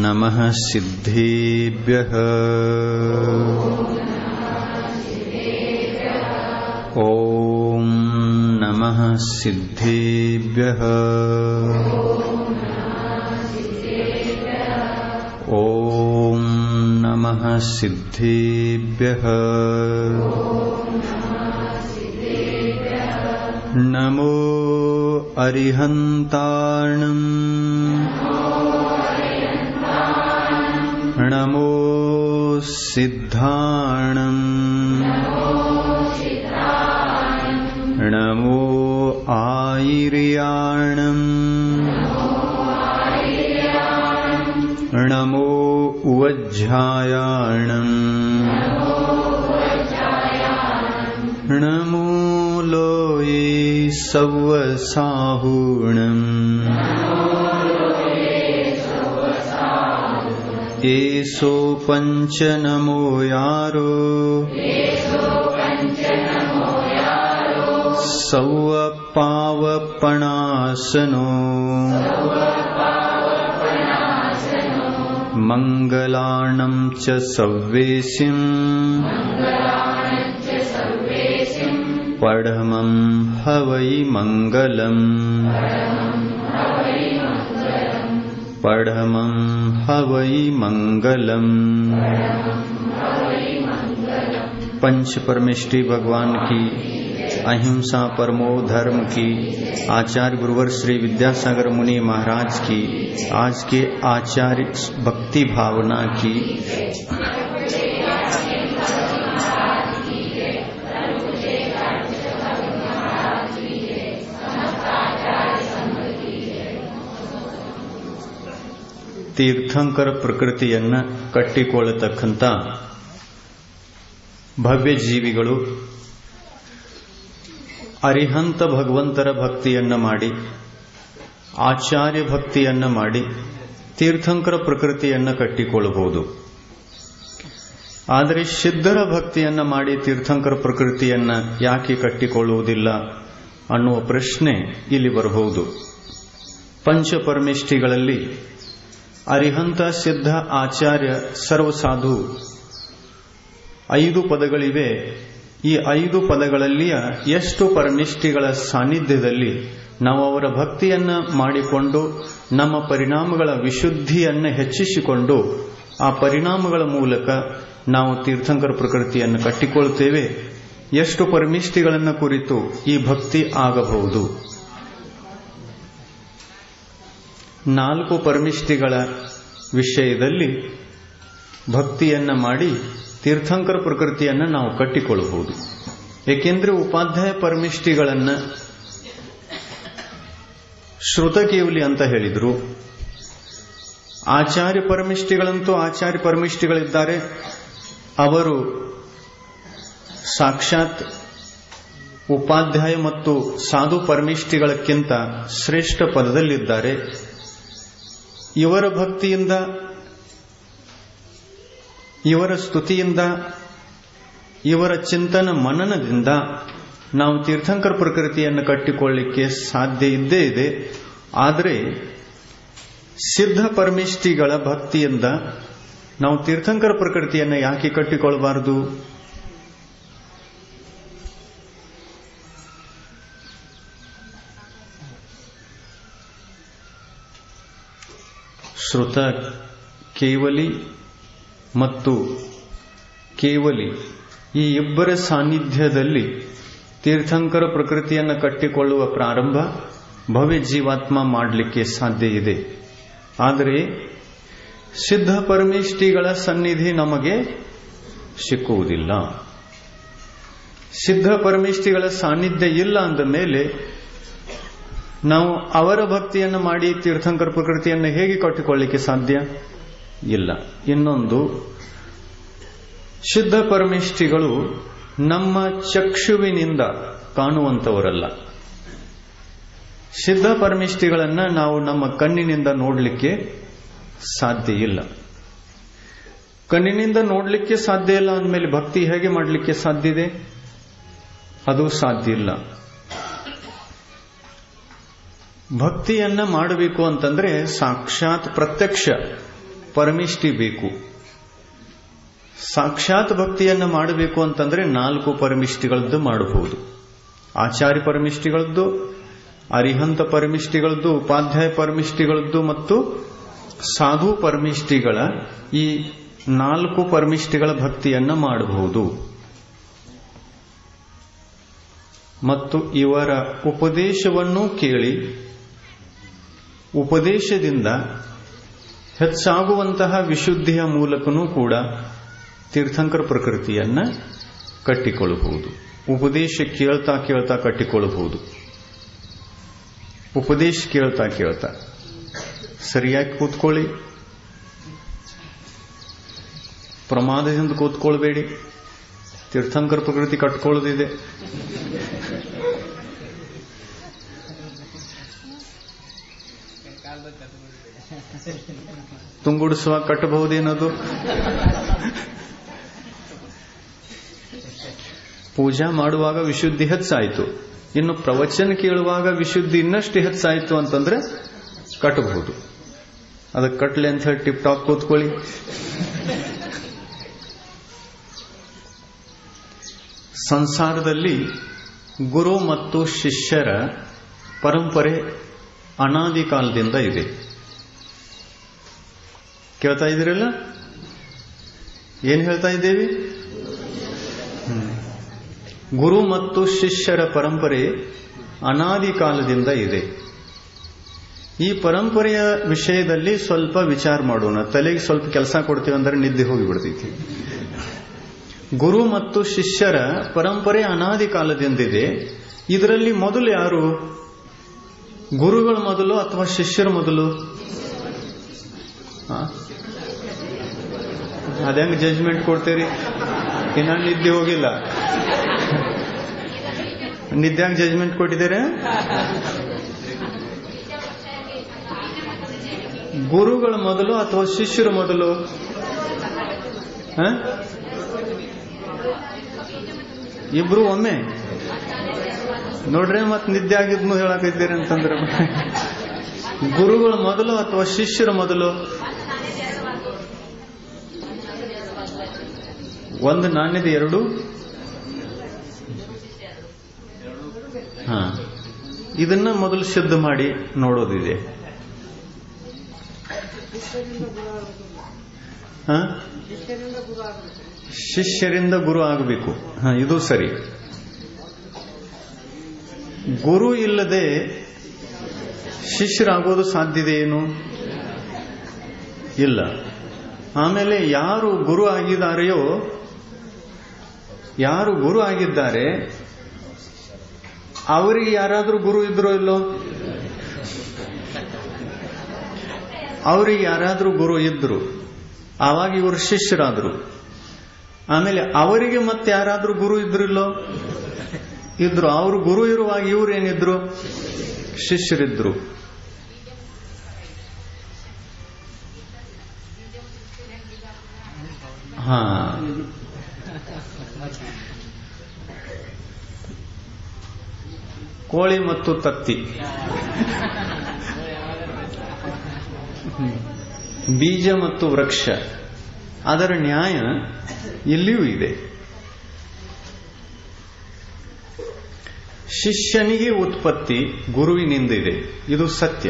नमः सिद्धेभ्यः ॐ नमः सिद्धेभ्यः ॐ नमः सिद्धेभ्यः नमो अरिहन्तार्णम् नमो सिद्धाणम् नमो आयिर्याणम् नमो उवज्झायाणम् नमो लोये सव्वसाहुणम् एषो पञ्च नमो यारो सौवपावपणासनो मङ्गलाणं च सव्वेशिम् पढमं हवै मङ्गलम् पढमं हवै मङ्गलम् पंच परमेष्टि भगवान की अहिंसा परमो धर्म की आचार्य गुरुवर श्री विद्यासागर मुनि महाराज की आज के आचार्य भक्ति भावना की ತೀರ್ಥಂಕರ ಪ್ರಕೃತಿಯನ್ನ ಕಟ್ಟಿಕೊಳ್ಳತಕ್ಕಂಥ ಭವ್ಯ ಜೀವಿಗಳು ಅರಿಹಂತ ಭಗವಂತರ ಭಕ್ತಿಯನ್ನ ಮಾಡಿ ಆಚಾರ್ಯ ಭಕ್ತಿಯನ್ನ ಮಾಡಿ ತೀರ್ಥಂಕರ ಪ್ರಕೃತಿಯನ್ನ ಕಟ್ಟಿಕೊಳ್ಳಬಹುದು ಆದರೆ ಸಿದ್ಧರ ಭಕ್ತಿಯನ್ನ ಮಾಡಿ ತೀರ್ಥಂಕರ ಪ್ರಕೃತಿಯನ್ನ ಯಾಕೆ ಕಟ್ಟಿಕೊಳ್ಳುವುದಿಲ್ಲ ಅನ್ನುವ ಪ್ರಶ್ನೆ ಇಲ್ಲಿ ಬರಬಹುದು ಪಂಚಪರಮಿಷ್ಠಿಗಳಲ್ಲಿ ಅರಿಹಂತ ಸಿದ್ಧ ಆಚಾರ್ಯ ಸರ್ವಸಾಧು ಐದು ಪದಗಳಿವೆ ಈ ಐದು ಪದಗಳಲ್ಲಿಯ ಎಷ್ಟು ಪರನಿಷ್ಠಿಗಳ ಸಾನ್ನಿಧ್ಯದಲ್ಲಿ ನಾವು ಅವರ ಭಕ್ತಿಯನ್ನ ಮಾಡಿಕೊಂಡು ನಮ್ಮ ಪರಿಣಾಮಗಳ ವಿಶುದ್ಧಿಯನ್ನು ಹೆಚ್ಚಿಸಿಕೊಂಡು ಆ ಪರಿಣಾಮಗಳ ಮೂಲಕ ನಾವು ತೀರ್ಥಂಕರ ಪ್ರಕೃತಿಯನ್ನು ಕಟ್ಟಿಕೊಳ್ಳುತ್ತೇವೆ ಎಷ್ಟು ಪರಮಿಷ್ಠಿಗಳನ್ನು ಕುರಿತು ಈ ಭಕ್ತಿ ಆಗಬಹುದು ನಾಲ್ಕು ಪರಮಿಷ್ಠಿಗಳ ವಿಷಯದಲ್ಲಿ ಭಕ್ತಿಯನ್ನ ಮಾಡಿ ತೀರ್ಥಂಕರ ಪ್ರಕೃತಿಯನ್ನು ನಾವು ಕಟ್ಟಿಕೊಳ್ಳಬಹುದು ಏಕೆಂದ್ರೆ ಉಪಾಧ್ಯಾಯ ಪರಮಿಷ್ಠಿಗಳನ್ನ ಶ್ರುತಕೇವಲಿ ಅಂತ ಹೇಳಿದ್ರು ಆಚಾರ್ಯ ಪರಮಿಷ್ಠಿಗಳಂತೂ ಆಚಾರ್ಯ ಪರಮಿಷ್ಠಿಗಳಿದ್ದಾರೆ ಅವರು ಸಾಕ್ಷಾತ್ ಉಪಾಧ್ಯಾಯ ಮತ್ತು ಸಾಧು ಪರಮಿಷ್ಠಿಗಳಕ್ಕಿಂತ ಶ್ರೇಷ್ಠ ಪದದಲ್ಲಿದ್ದಾರೆ ಇವರ ಭಕ್ತಿಯಿಂದ ಇವರ ಸ್ತುತಿಯಿಂದ ಇವರ ಚಿಂತನ ಮನನದಿಂದ ನಾವು ತೀರ್ಥಂಕರ ಪ್ರಕೃತಿಯನ್ನು ಕಟ್ಟಿಕೊಳ್ಳಿಕ್ಕೆ ಸಾಧ್ಯ ಇದ್ದೇ ಇದೆ ಆದರೆ ಸಿದ್ಧ ಪರಮಿಷ್ಠಿಗಳ ಭಕ್ತಿಯಿಂದ ನಾವು ತೀರ್ಥಂಕರ ಪ್ರಕೃತಿಯನ್ನು ಯಾಕೆ ಕಟ್ಟಿಕೊಳ್ಳಬಾರದು ಶ್ರುತ ಕೇವಲಿ ಮತ್ತು ಕೇವಲಿ ಈ ಇಬ್ಬರ ಸಾನ್ನಿಧ್ಯದಲ್ಲಿ ತೀರ್ಥಂಕರ ಪ್ರಕೃತಿಯನ್ನು ಕಟ್ಟಿಕೊಳ್ಳುವ ಪ್ರಾರಂಭ ಭವ್ಯ ಜೀವಾತ್ಮ ಮಾಡಲಿಕ್ಕೆ ಸಾಧ್ಯ ಇದೆ ಆದರೆ ಸಿದ್ಧ ಪರಮೇಷ್ಠಿಗಳ ಸನ್ನಿಧಿ ನಮಗೆ ಸಿಕ್ಕುವುದಿಲ್ಲ ಸಿದ್ಧ ಪರಮೇಷ್ಠಿಗಳ ಸಾನ್ನಿಧ್ಯ ಇಲ್ಲ ಅಂದ ಮೇಲೆ ನಾವು ಅವರ ಭಕ್ತಿಯನ್ನು ಮಾಡಿ ತೀರ್ಥಂಕರ ಪ್ರಕೃತಿಯನ್ನು ಹೇಗೆ ಕಟ್ಟಿಕೊಳ್ಳಿಕ್ಕೆ ಸಾಧ್ಯ ಇಲ್ಲ ಇನ್ನೊಂದು ಸಿದ್ಧ ಪರಮೇಷ್ಠಿಗಳು ನಮ್ಮ ಚಕ್ಷುವಿನಿಂದ ಕಾಣುವಂತವರಲ್ಲ ಸಿದ್ಧ ಪರಮೇಷ್ಠಿಗಳನ್ನ ನಾವು ನಮ್ಮ ಕಣ್ಣಿನಿಂದ ನೋಡಲಿಕ್ಕೆ ಸಾಧ್ಯ ಇಲ್ಲ ಕಣ್ಣಿನಿಂದ ನೋಡಲಿಕ್ಕೆ ಸಾಧ್ಯ ಇಲ್ಲ ಅಂದಮೇಲೆ ಭಕ್ತಿ ಹೇಗೆ ಮಾಡಲಿಕ್ಕೆ ಸಾಧ್ಯ ಇದೆ ಅದು ಸಾಧ್ಯ ಇಲ್ಲ ಭಕ್ತಿಯನ್ನ ಮಾಡಬೇಕು ಅಂತಂದ್ರೆ ಸಾಕ್ಷಾತ್ ಪ್ರತ್ಯಕ್ಷ ಪರಮಿಷ್ಟಿ ಬೇಕು ಸಾಕ್ಷಾತ್ ಭಕ್ತಿಯನ್ನ ಮಾಡಬೇಕು ಅಂತಂದ್ರೆ ನಾಲ್ಕು ಪರಮಿಷ್ಟಿಗಳದ್ದು ಮಾಡಬಹುದು ಆಚಾರ್ಯ ಪರಮಿಷ್ಟಿಗಳದ್ದು ಅರಿಹಂತ ಪರಮಿಷ್ಟಿಗಳದ್ದು ಉಪಾಧ್ಯಾಯ ಪರಮಿಷ್ಟಿಗಳದ್ದು ಮತ್ತು ಸಾಧು ಪರಮಿಷ್ಟಿಗಳ ಈ ನಾಲ್ಕು ಪರಮಿಷ್ಟಿಗಳ ಭಕ್ತಿಯನ್ನ ಮಾಡಬಹುದು ಮತ್ತು ಇವರ ಉಪದೇಶವನ್ನು ಕೇಳಿ ಉಪದೇಶದಿಂದ ಹೆಚ್ಚಾಗುವಂತಹ ವಿಶುದ್ಧಿಯ ಮೂಲಕನೂ ಕೂಡ ತೀರ್ಥಂಕರ ಪ್ರಕೃತಿಯನ್ನ ಕಟ್ಟಿಕೊಳ್ಳಬಹುದು ಉಪದೇಶ ಕೇಳ್ತಾ ಕೇಳ್ತಾ ಕಟ್ಟಿಕೊಳ್ಳಬಹುದು ಉಪದೇಶ ಕೇಳ್ತಾ ಕೇಳ್ತಾ ಸರಿಯಾಗಿ ಕೂತ್ಕೊಳ್ಳಿ ಪ್ರಮಾದದಿಂದ ಕೂತ್ಕೊಳ್ಬೇಡಿ ತೀರ್ಥಂಕರ ಪ್ರಕೃತಿ ಕಟ್ಕೊಳ್ಳೋದಿದೆ ತುಂಗುಡಿಸುವ ಕಟ್ಟಬಹುದೇನದು ಪೂಜಾ ಮಾಡುವಾಗ ವಿಶುದ್ಧಿ ಹೆಚ್ಚಾಯಿತು ಇನ್ನು ಪ್ರವಚನ ಕೇಳುವಾಗ ವಿಶುದ್ಧಿ ಇನ್ನಷ್ಟು ಹೆಚ್ಚಾಯಿತು ಅಂತಂದ್ರೆ ಕಟ್ಟಬಹುದು ಅದಕ್ಕೆ ಕಟ್ಲಿ ಅಂತ ಹೇಳಿ ಟಿಪ್ ಟಾಪ್ ಕೂತ್ಕೊಳ್ಳಿ ಸಂಸಾರದಲ್ಲಿ ಗುರು ಮತ್ತು ಶಿಷ್ಯರ ಪರಂಪರೆ ಅನಾದಿ ಕಾಲದಿಂದ ಇದೆ ಕೇಳ್ತಾ ಇದ್ದೀರಲ್ಲ ಏನ್ ಹೇಳ್ತಾ ಇದ್ದೇವೆ ಗುರು ಮತ್ತು ಶಿಷ್ಯರ ಪರಂಪರೆ ಅನಾದಿ ಕಾಲದಿಂದ ಇದೆ ಈ ಪರಂಪರೆಯ ವಿಷಯದಲ್ಲಿ ಸ್ವಲ್ಪ ವಿಚಾರ ಮಾಡೋಣ ತಲೆಗೆ ಸ್ವಲ್ಪ ಕೆಲಸ ಕೊಡ್ತೀವಿ ಅಂದ್ರೆ ನಿದ್ದೆ ಹೋಗಿಬಿಡ್ತೈತಿ ಗುರು ಮತ್ತು ಶಿಷ್ಯರ ಪರಂಪರೆ ಅನಾದಿ ಕಾಲದಿಂದಿದೆ ಇದರಲ್ಲಿ ಮೊದಲು ಯಾರು ಗುರುಗಳ ಮೊದಲು ಅಥವಾ ಶಿಷ್ಯರ ಮೊದಲು ಅದಂಗ ಜಜ್ಮೆಂಟ್ ಕೊಡ್ತೀರಿ ಇನ್ನ ನಿದ್ದೆ ಹೋಗಿಲ್ಲ ನಿದ್ದ್ಯಾಗ ಜಜ್ಮೆಂಟ್ ಕೊಟ್ಟಿದ್ದೀರಾ ಗುರುಗಳ ಮೊದಲು ಅಥವಾ ಶಿಷ್ಯರ ಮೊದಲು ಇಬ್ರು ಒಮ್ಮೆ ನೋಡ್ರಿ ಮತ್ ನಿದ್ದೆ ಆಗಿದ್ನು ಹೇಳಕಿದ್ದೀರಿ ಅಂತಂದ್ರೆ ಗುರುಗಳ ಮೊದಲು ಅಥವಾ ಶಿಷ್ಯರ ಮೊದಲು ಒಂದು ನಾಣ್ಯದ ಎರಡು ಹಾ ಇದನ್ನ ಮೊದಲು ಸಿದ್ಧ ಮಾಡಿ ನೋಡೋದಿದೆ ಶಿಷ್ಯರಿಂದ ಗುರು ಆಗಬೇಕು ಹ ಇದು ಸರಿ ಗುರು ಇಲ್ಲದೆ ಶಿಷ್ಯರಾಗೋದು ಸಾಧ್ಯತೆ ಏನು ಇಲ್ಲ ಆಮೇಲೆ ಯಾರು ಗುರು ಆಗಿದ್ದಾರೆಯೋ ಯಾರು ಗುರು ಆಗಿದ್ದಾರೆ ಅವರಿಗೆ ಯಾರಾದ್ರೂ ಗುರು ಇದ್ರೋ ಇಲ್ಲೋ ಅವರಿಗೆ ಯಾರಾದ್ರೂ ಗುರು ಇದ್ರು ಆವಾಗ ಇವರು ಶಿಷ್ಯರಾದ್ರು ಆಮೇಲೆ ಅವರಿಗೆ ಮತ್ತೆ ಯಾರಾದ್ರೂ ಗುರು ಇದ್ರಿಲ್ಲೋ ಇದ್ರು ಅವರು ಗುರು ಇರುವಾಗ ಇವ್ರು ಏನಿದ್ರು ಶಿಷ್ಯರಿದ್ರು ಹಾ ಕೋಳಿ ಮತ್ತು ತತ್ತಿ ಬೀಜ ಮತ್ತು ವೃಕ್ಷ ಅದರ ನ್ಯಾಯ ಇಲ್ಲಿಯೂ ಇದೆ ಶಿಷ್ಯನಿಗೆ ಉತ್ಪತ್ತಿ ಗುರುವಿನಿಂದಿದೆ ಇದು ಸತ್ಯ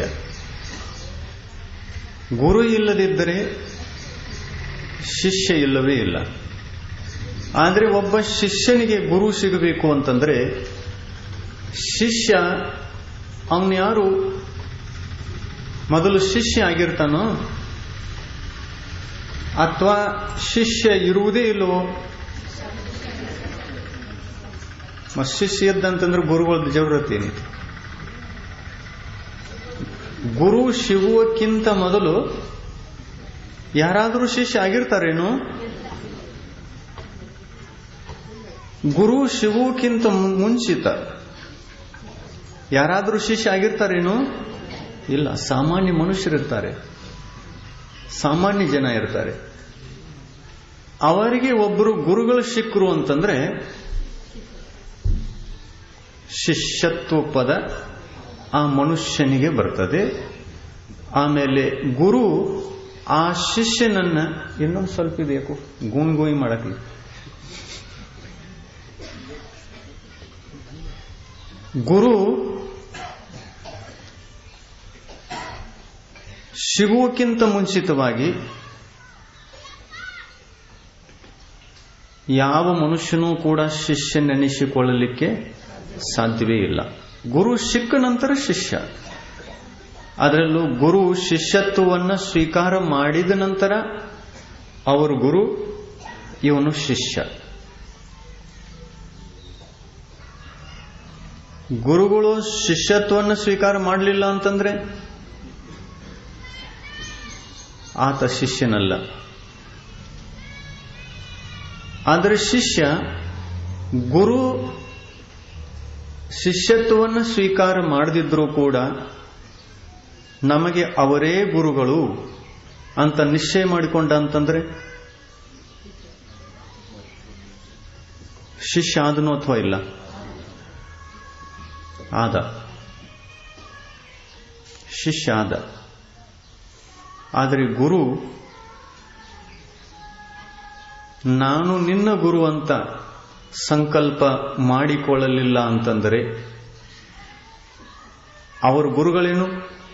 ಗುರು ಇಲ್ಲದಿದ್ದರೆ ಶಿಷ್ಯ ಇಲ್ಲವೇ ಇಲ್ಲ ಆದರೆ ಒಬ್ಬ ಶಿಷ್ಯನಿಗೆ ಗುರು ಸಿಗಬೇಕು ಅಂತಂದ್ರೆ ಶಿಷ್ಯ ಅವನ್ಯಾರು ಮೊದಲು ಶಿಷ್ಯ ಆಗಿರ್ತಾನೋ ಅಥವಾ ಶಿಷ್ಯ ಇರುವುದೇ ಇಲ್ಲವೋ ಶಿಷ್ಯ ಇದ್ದಂತಂದ್ರೆ ಗುರುಗಳ ಜरूरत ಏನಿದೆ ಗುರು ಸಿಗುವಕ್ಕಿಂತ ಮೊದಲು ಯಾರಾದರೂ ಶಿಷ್ಯ ಆಗಿರ್ತಾರೇನು ಗುರು ಸಿಗುವಕ್ಕಿಂತ ಮುಂಚಿತ ಯಾರಾದರೂ ಶಿಷ್ಯ ಆಗಿರ್ತಾರೇನು ಇಲ್ಲ ಸಾಮಾನ್ಯ ಮನುಷ್ಯರಿರ್ತಾರೆ ಸಾಮಾನ್ಯ ಜನ ಇರ್ತಾರೆ ಅವರಿಗೆ ಒಬ್ಬರು ಗುರುಗಳು ಸಿಕ್ಕರು ಅಂತಂದ್ರೆ ಶಿಷ್ಯತ್ವ ಪದ ಆ ಮನುಷ್ಯನಿಗೆ ಬರ್ತದೆ ಆಮೇಲೆ ಗುರು ಆ ಶಿಷ್ಯನನ್ನ ಇನ್ನೊಂದು ಸ್ವಲ್ಪ ಇದೆಯಕು ಗೂಣ್ ಗೂಯಿ ಮಾಡಕ್ಲಿ ಗುರು ಸಿಗುವಕ್ಕಿಂತ ಮುಂಚಿತವಾಗಿ ಯಾವ ಮನುಷ್ಯನೂ ಕೂಡ ಶಿಷ್ಯ ನೆನೆಸಿಕೊಳ್ಳಲಿಕ್ಕೆ ಸಾಧ್ಯವೇ ಇಲ್ಲ ಗುರು ಸಿಕ್ಕ ನಂತರ ಶಿಷ್ಯ ಅದರಲ್ಲೂ ಗುರು ಶಿಷ್ಯತ್ವವನ್ನು ಸ್ವೀಕಾರ ಮಾಡಿದ ನಂತರ ಅವರು ಗುರು ಇವನು ಶಿಷ್ಯ ಗುರುಗಳು ಶಿಷ್ಯತ್ವವನ್ನು ಸ್ವೀಕಾರ ಮಾಡಲಿಲ್ಲ ಅಂತಂದ್ರೆ ಆತ ಶಿಷ್ಯನಲ್ಲ ಆದರೆ ಶಿಷ್ಯ ಗುರು ಶಿಷ್ಯತ್ವವನ್ನು ಸ್ವೀಕಾರ ಮಾಡದಿದ್ರೂ ಕೂಡ ನಮಗೆ ಅವರೇ ಗುರುಗಳು ಅಂತ ನಿಶ್ಚಯ ಮಾಡಿಕೊಂಡ ಅಂತಂದ್ರೆ ಶಿಷ್ಯ ಆದನು ಅಥವಾ ಇಲ್ಲ ಆದ ಶಿಷ್ಯ ಆದ ಆದರೆ ಗುರು ನಾನು ನಿನ್ನ ಗುರು ಅಂತ ಸಂಕಲ್ಪ ಮಾಡಿಕೊಳ್ಳಲಿಲ್ಲ ಅಂತಂದರೆ ಅವರ ಗುರುಗಳೇನು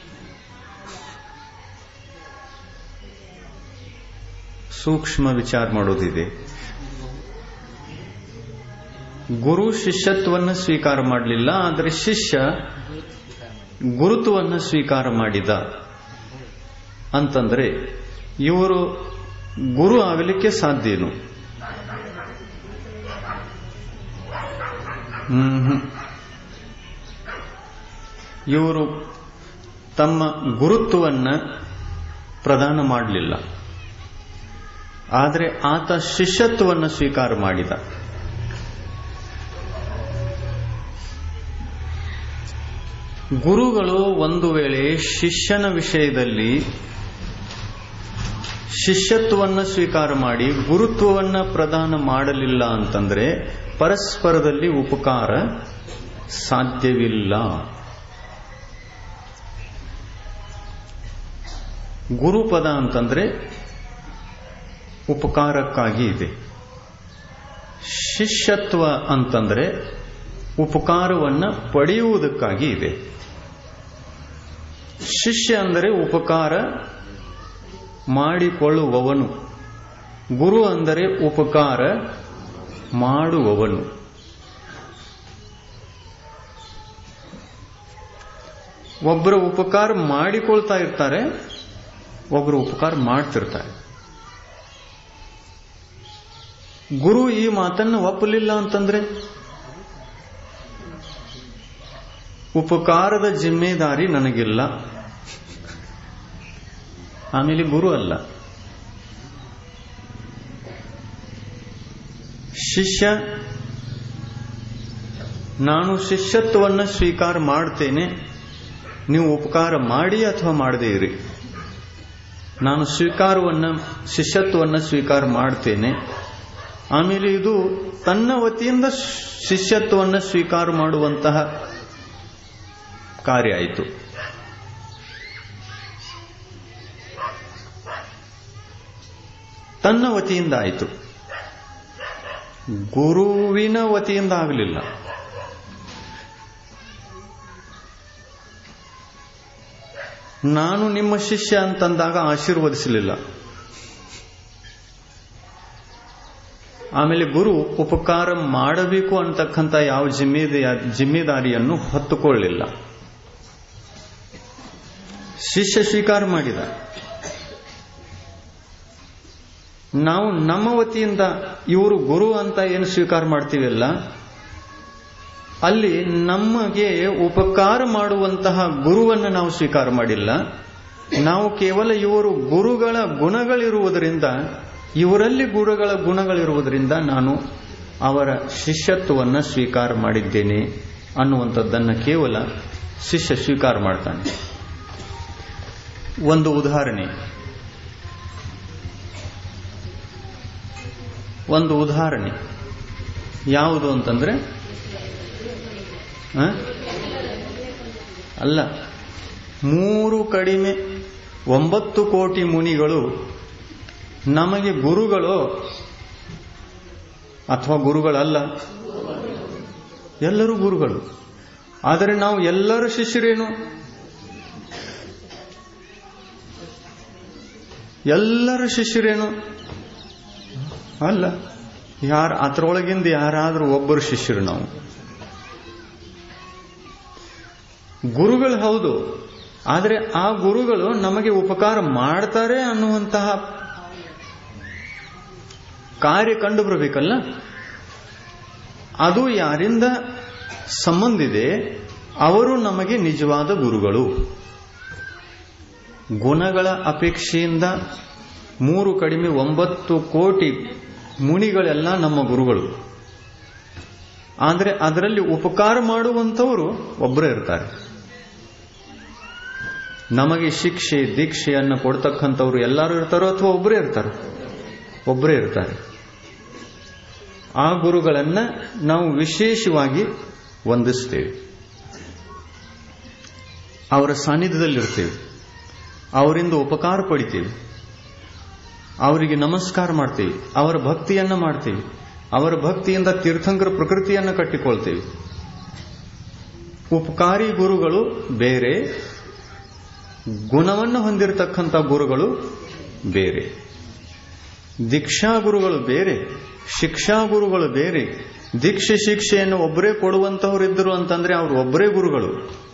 ಸೂಕ್ಷ್ಮ ವಿಚಾರ ಮಾಡೋದಿದೆ ಗುರು ಶಿಷ್ಯತ್ವವನ್ನು ಸ್ವೀಕಾರ ಮಾಡಲಿಲ್ಲ ಆದರೆ ಶಿಷ್ಯ ಗುರುತ್ವವನ್ನು ಸ್ವೀಕಾರ ಮಾಡಿದ ಅಂತಂದ್ರೆ ಇವರು ಗುರು ಆಗಲಿಕ್ಕೆ ಸಾಧ್ಯನು ಹ್ಮ್ ಇವರು ತಮ್ಮ ಗುರುತ್ವವನ್ನ ಪ್ರದಾನ ಮಾಡಲಿಲ್ಲ ಆದರೆ ಆತ ಶಿಷ್ಯತ್ವವನ್ನು ಸ್ವೀಕಾರ ಮಾಡಿದ ಗುರುಗಳು ಒಂದು ವೇಳೆ ಶಿಷ್ಯನ ವಿಷಯದಲ್ಲಿ ಶಿಷ್ಯತ್ವವನ್ನು ಸ್ವೀಕಾರ ಮಾಡಿ ಗುರುತ್ವವನ್ನು ಪ್ರದಾನ ಮಾಡಲಿಲ್ಲ ಅಂತಂದ್ರೆ ಪರಸ್ಪರದಲ್ಲಿ ಉಪಕಾರ ಸಾಧ್ಯವಿಲ್ಲ ಗುರುಪದ ಅಂತಂದ್ರೆ ಉಪಕಾರಕ್ಕಾಗಿ ಇದೆ ಶಿಷ್ಯತ್ವ ಅಂತಂದ್ರೆ ಉಪಕಾರವನ್ನು ಪಡೆಯುವುದಕ್ಕಾಗಿ ಇದೆ ಶಿಷ್ಯ ಅಂದರೆ ಉಪಕಾರ ಮಾಡಿಕೊಳ್ಳುವವನು ಗುರು ಅಂದರೆ ಉಪಕಾರ ಮಾಡುವವನು ಒಬ್ಬರು ಉಪಕಾರ ಮಾಡಿಕೊಳ್ತಾ ಇರ್ತಾರೆ ಒಬ್ಬರು ಉಪಕಾರ ಮಾಡ್ತಿರ್ತಾರೆ ಗುರು ಈ ಮಾತನ್ನು ಒಪ್ಪಲಿಲ್ಲ ಅಂತಂದ್ರೆ ಉಪಕಾರದ ಜಿಮ್ಮೆದಾರಿ ನನಗಿಲ್ಲ ಆಮೇಲೆ ಗುರು ಅಲ್ಲ ಶಿಷ್ಯ ನಾನು ಶಿಷ್ಯತ್ವವನ್ನು ಸ್ವೀಕಾರ ಮಾಡ್ತೇನೆ ನೀವು ಉಪಕಾರ ಮಾಡಿ ಅಥವಾ ಮಾಡದೇ ಇರಿ ನಾನು ಸ್ವೀಕಾರವನ್ನು ಶಿಷ್ಯತ್ವವನ್ನು ಸ್ವೀಕಾರ ಮಾಡ್ತೇನೆ ಆಮೇಲೆ ಇದು ತನ್ನ ವತಿಯಿಂದ ಶಿಷ್ಯತ್ವವನ್ನು ಸ್ವೀಕಾರ ಮಾಡುವಂತಹ ಕಾರ್ಯ ಆಯಿತು ತನ್ನ ವತಿಯಿಂದ ಆಯಿತು ಗುರುವಿನ ವತಿಯಿಂದ ಆಗಲಿಲ್ಲ ನಾನು ನಿಮ್ಮ ಶಿಷ್ಯ ಅಂತಂದಾಗ ಆಶೀರ್ವದಿಸಲಿಲ್ಲ ಆಮೇಲೆ ಗುರು ಉಪಕಾರ ಮಾಡಬೇಕು ಅಂತಕ್ಕಂಥ ಯಾವ ಜಿಮ್ಮೆದಾರಿಯನ್ನು ಹೊತ್ತುಕೊಳ್ಳಿಲ್ಲ ಶಿಷ್ಯ ಸ್ವೀಕಾರ ಮಾಡಿದ ನಾವು ನಮ್ಮ ವತಿಯಿಂದ ಇವರು ಗುರು ಅಂತ ಏನು ಸ್ವೀಕಾರ ಮಾಡ್ತೀವಲ್ಲ ಅಲ್ಲಿ ನಮಗೆ ಉಪಕಾರ ಮಾಡುವಂತಹ ಗುರುವನ್ನು ನಾವು ಸ್ವೀಕಾರ ಮಾಡಿಲ್ಲ ನಾವು ಕೇವಲ ಇವರು ಗುರುಗಳ ಗುಣಗಳಿರುವುದರಿಂದ ಇವರಲ್ಲಿ ಗುರುಗಳ ಗುಣಗಳಿರುವುದರಿಂದ ನಾನು ಅವರ ಶಿಷ್ಯತ್ವವನ್ನು ಸ್ವೀಕಾರ ಮಾಡಿದ್ದೇನೆ ಅನ್ನುವಂಥದ್ದನ್ನು ಕೇವಲ ಶಿಷ್ಯ ಸ್ವೀಕಾರ ಮಾಡ್ತಾನೆ ಒಂದು ಉದಾಹರಣೆ ಒಂದು ಉದಾಹರಣೆ ಯಾವುದು ಅಂತಂದ್ರೆ ಅಲ್ಲ ಮೂರು ಕಡಿಮೆ ಒಂಬತ್ತು ಕೋಟಿ ಮುನಿಗಳು ನಮಗೆ ಗುರುಗಳು ಅಥವಾ ಗುರುಗಳಲ್ಲ ಎಲ್ಲರೂ ಗುರುಗಳು ಆದರೆ ನಾವು ಎಲ್ಲರ ಶಿಷ್ಯರೇನು ಎಲ್ಲರ ಶಿಷ್ಯರೇನು ಅಲ್ಲ ಯಾರ ಅದರೊಳಗಿಂದ ಯಾರಾದರೂ ಒಬ್ಬರು ಶಿಷ್ಯರು ನಾವು ಗುರುಗಳು ಹೌದು ಆದರೆ ಆ ಗುರುಗಳು ನಮಗೆ ಉಪಕಾರ ಮಾಡ್ತಾರೆ ಅನ್ನುವಂತಹ ಕಾರ್ಯ ಕಂಡು ಬರಬೇಕಲ್ಲ ಅದು ಯಾರಿಂದ ಸಂಬಂಧಿದೆ ಅವರು ನಮಗೆ ನಿಜವಾದ ಗುರುಗಳು ಗುಣಗಳ ಅಪೇಕ್ಷೆಯಿಂದ ಮೂರು ಕಡಿಮೆ ಒಂಬತ್ತು ಕೋಟಿ ಮುನಿಗಳೆಲ್ಲ ನಮ್ಮ ಗುರುಗಳು ಆದರೆ ಅದರಲ್ಲಿ ಉಪಕಾರ ಮಾಡುವಂಥವರು ಒಬ್ಬರೇ ಇರ್ತಾರೆ ನಮಗೆ ಶಿಕ್ಷೆ ದೀಕ್ಷೆಯನ್ನು ಕೊಡ್ತಕ್ಕಂಥವ್ರು ಎಲ್ಲರೂ ಇರ್ತಾರೋ ಅಥವಾ ಒಬ್ಬರೇ ಇರ್ತಾರೆ ಒಬ್ಬರೇ ಇರ್ತಾರೆ ಆ ಗುರುಗಳನ್ನ ನಾವು ವಿಶೇಷವಾಗಿ ವಂದಿಸ್ತೇವೆ ಅವರ ಸಾನ್ನಿಧ್ಯದಲ್ಲಿರ್ತೇವೆ ಅವರಿಂದ ಉಪಕಾರ ಪಡಿತೀವಿ ಅವರಿಗೆ ನಮಸ್ಕಾರ ಮಾಡ್ತೀವಿ ಅವರ ಭಕ್ತಿಯನ್ನ ಮಾಡ್ತೀವಿ ಅವರ ಭಕ್ತಿಯಿಂದ ತೀರ್ಥಂಕರ ಪ್ರಕೃತಿಯನ್ನು ಕಟ್ಟಿಕೊಳ್ತೇವೆ ಉಪಕಾರಿ ಗುರುಗಳು ಬೇರೆ ಗುಣವನ್ನು ಹೊಂದಿರತಕ್ಕಂಥ ಗುರುಗಳು ಬೇರೆ ದೀಕ್ಷಾ ಗುರುಗಳು ಬೇರೆ ಶಿಕ್ಷಾ ಗುರುಗಳು ಬೇರೆ ದೀಕ್ಷೆ ಶಿಕ್ಷೆಯನ್ನು ಒಬ್ಬರೇ ಕೊಡುವಂತಹವರಿದ್ದರು ಅಂತಂದ್ರೆ ಅವರು ಒಬ್ಬರೇ ಗುರುಗಳು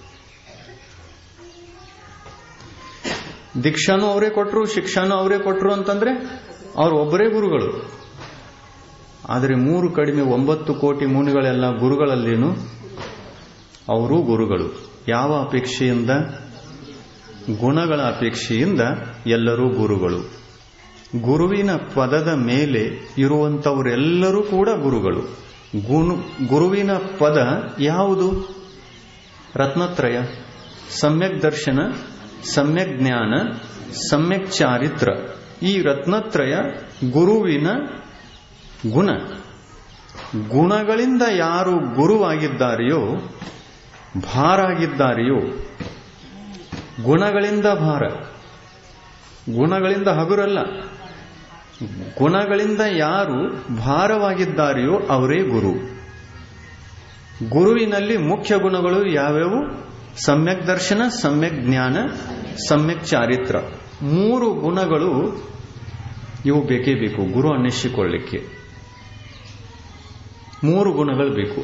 ದೀಕ್ಷಾನು ಅವರೇ ಕೊಟ್ಟರು ಶಿಕ್ಷಾನು ಅವರೇ ಕೊಟ್ಟರು ಅಂತಂದ್ರೆ ಅವ್ರು ಒಬ್ಬರೇ ಗುರುಗಳು ಆದರೆ ಮೂರು ಕಡಿಮೆ ಒಂಬತ್ತು ಕೋಟಿ ಮುನಿಗಳೆಲ್ಲ ಗುರುಗಳಲ್ಲೇನು ಅವರು ಗುರುಗಳು ಯಾವ ಅಪೇಕ್ಷೆಯಿಂದ ಗುಣಗಳ ಅಪೇಕ್ಷೆಯಿಂದ ಎಲ್ಲರೂ ಗುರುಗಳು ಗುರುವಿನ ಪದದ ಮೇಲೆ ಇರುವಂತವರೆಲ್ಲರೂ ಕೂಡ ಗುರುಗಳು ಗುಣು ಗುರುವಿನ ಪದ ಯಾವುದು ರತ್ನತ್ರಯ ಸಮ್ಯಕ್ ದರ್ಶನ ಸಮ್ಯಕ್ ಜ್ಞಾನ ಸಮ್ಯಕ್ ಚಾರಿತ್ರ ಈ ರತ್ನತ್ರಯ ಗುರುವಿನ ಗುಣ ಗುಣಗಳಿಂದ ಯಾರು ಗುರುವಾಗಿದ್ದಾರೆಯೋ ಭಾರಾಗಿದ್ದಾರೆಯೋ ಗುಣಗಳಿಂದ ಭಾರ ಗುಣಗಳಿಂದ ಹಗುರಲ್ಲ ಗುಣಗಳಿಂದ ಯಾರು ಭಾರವಾಗಿದ್ದಾರೆಯೋ ಅವರೇ ಗುರು ಗುರುವಿನಲ್ಲಿ ಮುಖ್ಯ ಗುಣಗಳು ಯಾವ್ಯಾವು ಸಮ್ಯಕ್ ದರ್ಶನ ಸಮ್ಯಕ್ ಜ್ಞಾನ ಸಮ್ಯಕ್ ಚಾರಿತ್ರ ಮೂರು ಗುಣಗಳು ಇವು ಬೇಕೇ ಬೇಕು ಗುರು ಅನ್ನಿಸಿಕೊಳ್ಳಿಕ್ಕೆ ಮೂರು ಗುಣಗಳು ಬೇಕು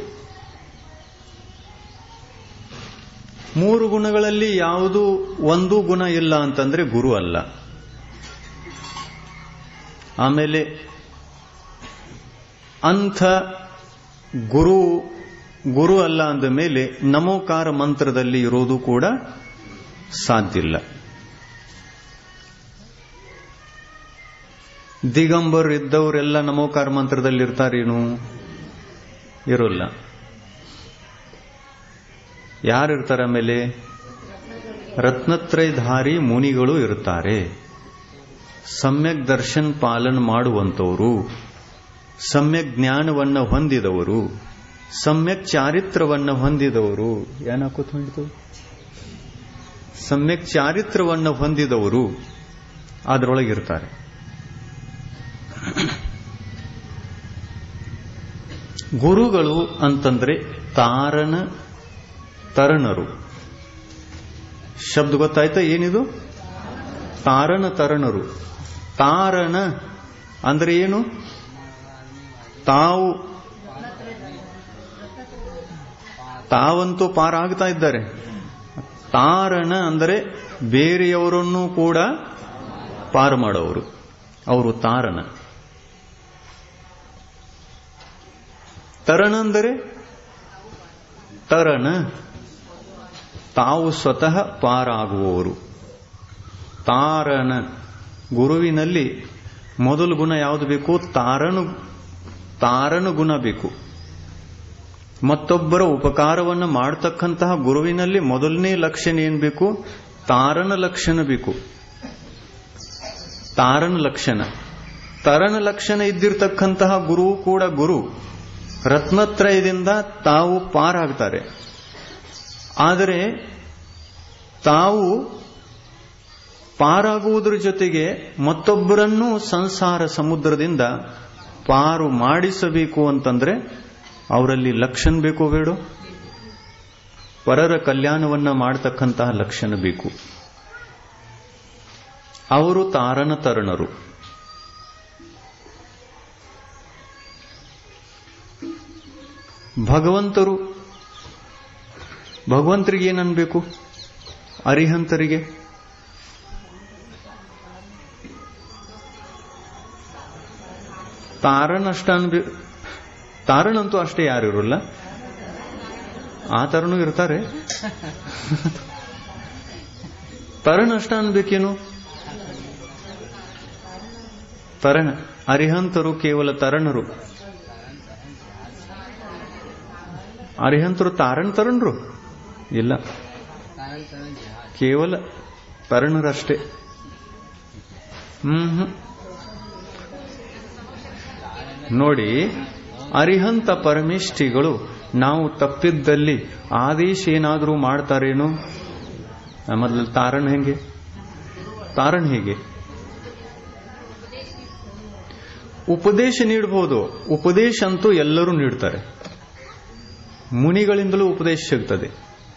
ಮೂರು ಗುಣಗಳಲ್ಲಿ ಯಾವುದು ಒಂದು ಗುಣ ಇಲ್ಲ ಅಂತಂದ್ರೆ ಗುರು ಅಲ್ಲ ಆಮೇಲೆ ಅಂಥ ಗುರು ಗುರು ಅಲ್ಲ ಅಂದ ಮೇಲೆ ನಮೋಕಾರ ಮಂತ್ರದಲ್ಲಿ ಇರೋದು ಕೂಡ ಸಾಧ್ಯ ಇಲ್ಲ ದಿಗಂಬರ್ ಇದ್ದವರೆಲ್ಲ ನಮೋಕಾರ ಮಂತ್ರದಲ್ಲಿ ಇರ್ತಾರೇನು ಇರೋಲ್ಲ ಯಾರಿರ್ತಾರೆ ಆಮೇಲೆ ರತ್ನತ್ರಯಧಾರಿ ಮುನಿಗಳು ಇರ್ತಾರೆ ಸಮ್ಯಕ್ ದರ್ಶನ್ ಪಾಲನ್ ಮಾಡುವಂತವರು ಸಮ್ಯಕ್ ಜ್ಞಾನವನ್ನ ಹೊಂದಿದವರು ಸಮ್ಯಕ್ ಚಾರಿತ್ರವನ್ನ ಹೊಂದಿದವರು ಏನಾಕೋತ ಹೊಂದಿತು ಸಮ್ಯಕ್ ಚಾರಿತ್ರವನ್ನ ಹೊಂದಿದವರು ಅದರೊಳಗಿರ್ತಾರೆ ಗುರುಗಳು ಅಂತಂದ್ರೆ ತಾರನ ತರಣರು ಶಬ್ದ ಗೊತ್ತಾಯ್ತಾ ಏನಿದು ತಾರಣ ತರಣರು ತಾರಣ ಅಂದ್ರೆ ಏನು ತಾವು ತಾವಂತೂ ಪಾರಾಗ್ತಾ ಇದ್ದಾರೆ ತಾರಣ ಅಂದರೆ ಬೇರೆಯವರನ್ನು ಕೂಡ ಪಾರು ಮಾಡೋರು ಅವರು ತಾರಣ ತರಣ ಅಂದರೆ ತರಣ ತಾವು ಸ್ವತಃ ಪಾರಾಗುವವರು ತಾರಣ ಗುರುವಿನಲ್ಲಿ ಮೊದಲು ಗುಣ ಯಾವುದು ಬೇಕು ತಾರನು ತಾರನು ಗುಣ ಬೇಕು ಮತ್ತೊಬ್ಬರ ಉಪಕಾರವನ್ನು ಮಾಡತಕ್ಕಂತಹ ಗುರುವಿನಲ್ಲಿ ಮೊದಲನೇ ಲಕ್ಷಣ ಏನ್ ಬೇಕು ತಾರನ ಲಕ್ಷಣ ಬೇಕು ತಾರನ ಲಕ್ಷಣ ತರನ ಲಕ್ಷಣ ಇದ್ದಿರ್ತಕ್ಕಂತಹ ಗುರು ಕೂಡ ಗುರು ರತ್ನತ್ರಯದಿಂದ ತಾವು ಪಾರಾಗ್ತಾರೆ ಆದರೆ ತಾವು ಪಾರಾಗುವುದರ ಜೊತೆಗೆ ಮತ್ತೊಬ್ಬರನ್ನೂ ಸಂಸಾರ ಸಮುದ್ರದಿಂದ ಪಾರು ಮಾಡಿಸಬೇಕು ಅಂತಂದ್ರೆ ಅವರಲ್ಲಿ ಲಕ್ಷಣ ಬೇಕೋ ಬೇಡೋ ಪರರ ಕಲ್ಯಾಣವನ್ನ ಮಾಡತಕ್ಕಂತಹ ಲಕ್ಷಣ ಬೇಕು ಅವರು ತಾರನ ತರುಣರು ಭಗವಂತರು ಭಗವಂತರಿಗೆ ಏನನ್ಬೇಕು ಅರಿಹಂತರಿಗೆ ತಾರನ್ ಅಷ್ಟ ಅನ್ಬೇ ತಾರಣಂತೂ ಅಷ್ಟೇ ಯಾರು ಇರೋಲ್ಲ ಆ ತರನೂ ಇರ್ತಾರೆ ತರಣ ಅಷ್ಟ ಅನ್ಬೇಕೇನು ತರಣ ಅರಿಹಂತರು ಕೇವಲ ತರಣರು ಅರಿಹಂತರು ತಾರಣ ತರಣರು ಇಲ್ಲ ಕೇವಲ ತರಣರಷ್ಟೇ ಹ್ಮ್ ಹ್ಮ್ ನೋಡಿ ಅರಿಹಂತ ಪರಮೇಷ್ಠಿಗಳು ನಾವು ತಪ್ಪಿದ್ದಲ್ಲಿ ಆದೇಶ ಏನಾದರೂ ಮಾಡ್ತಾರೇನು ಮೊದಲು ತಾರಣ ಹೆಂಗೆ ತಾರಣ ಹೇಗೆ ಉಪದೇಶ ನೀಡಬಹುದು ಉಪದೇಶ ಅಂತೂ ಎಲ್ಲರೂ ನೀಡ್ತಾರೆ ಮುನಿಗಳಿಂದಲೂ ಉಪದೇಶ ಸಿಗ್ತದೆ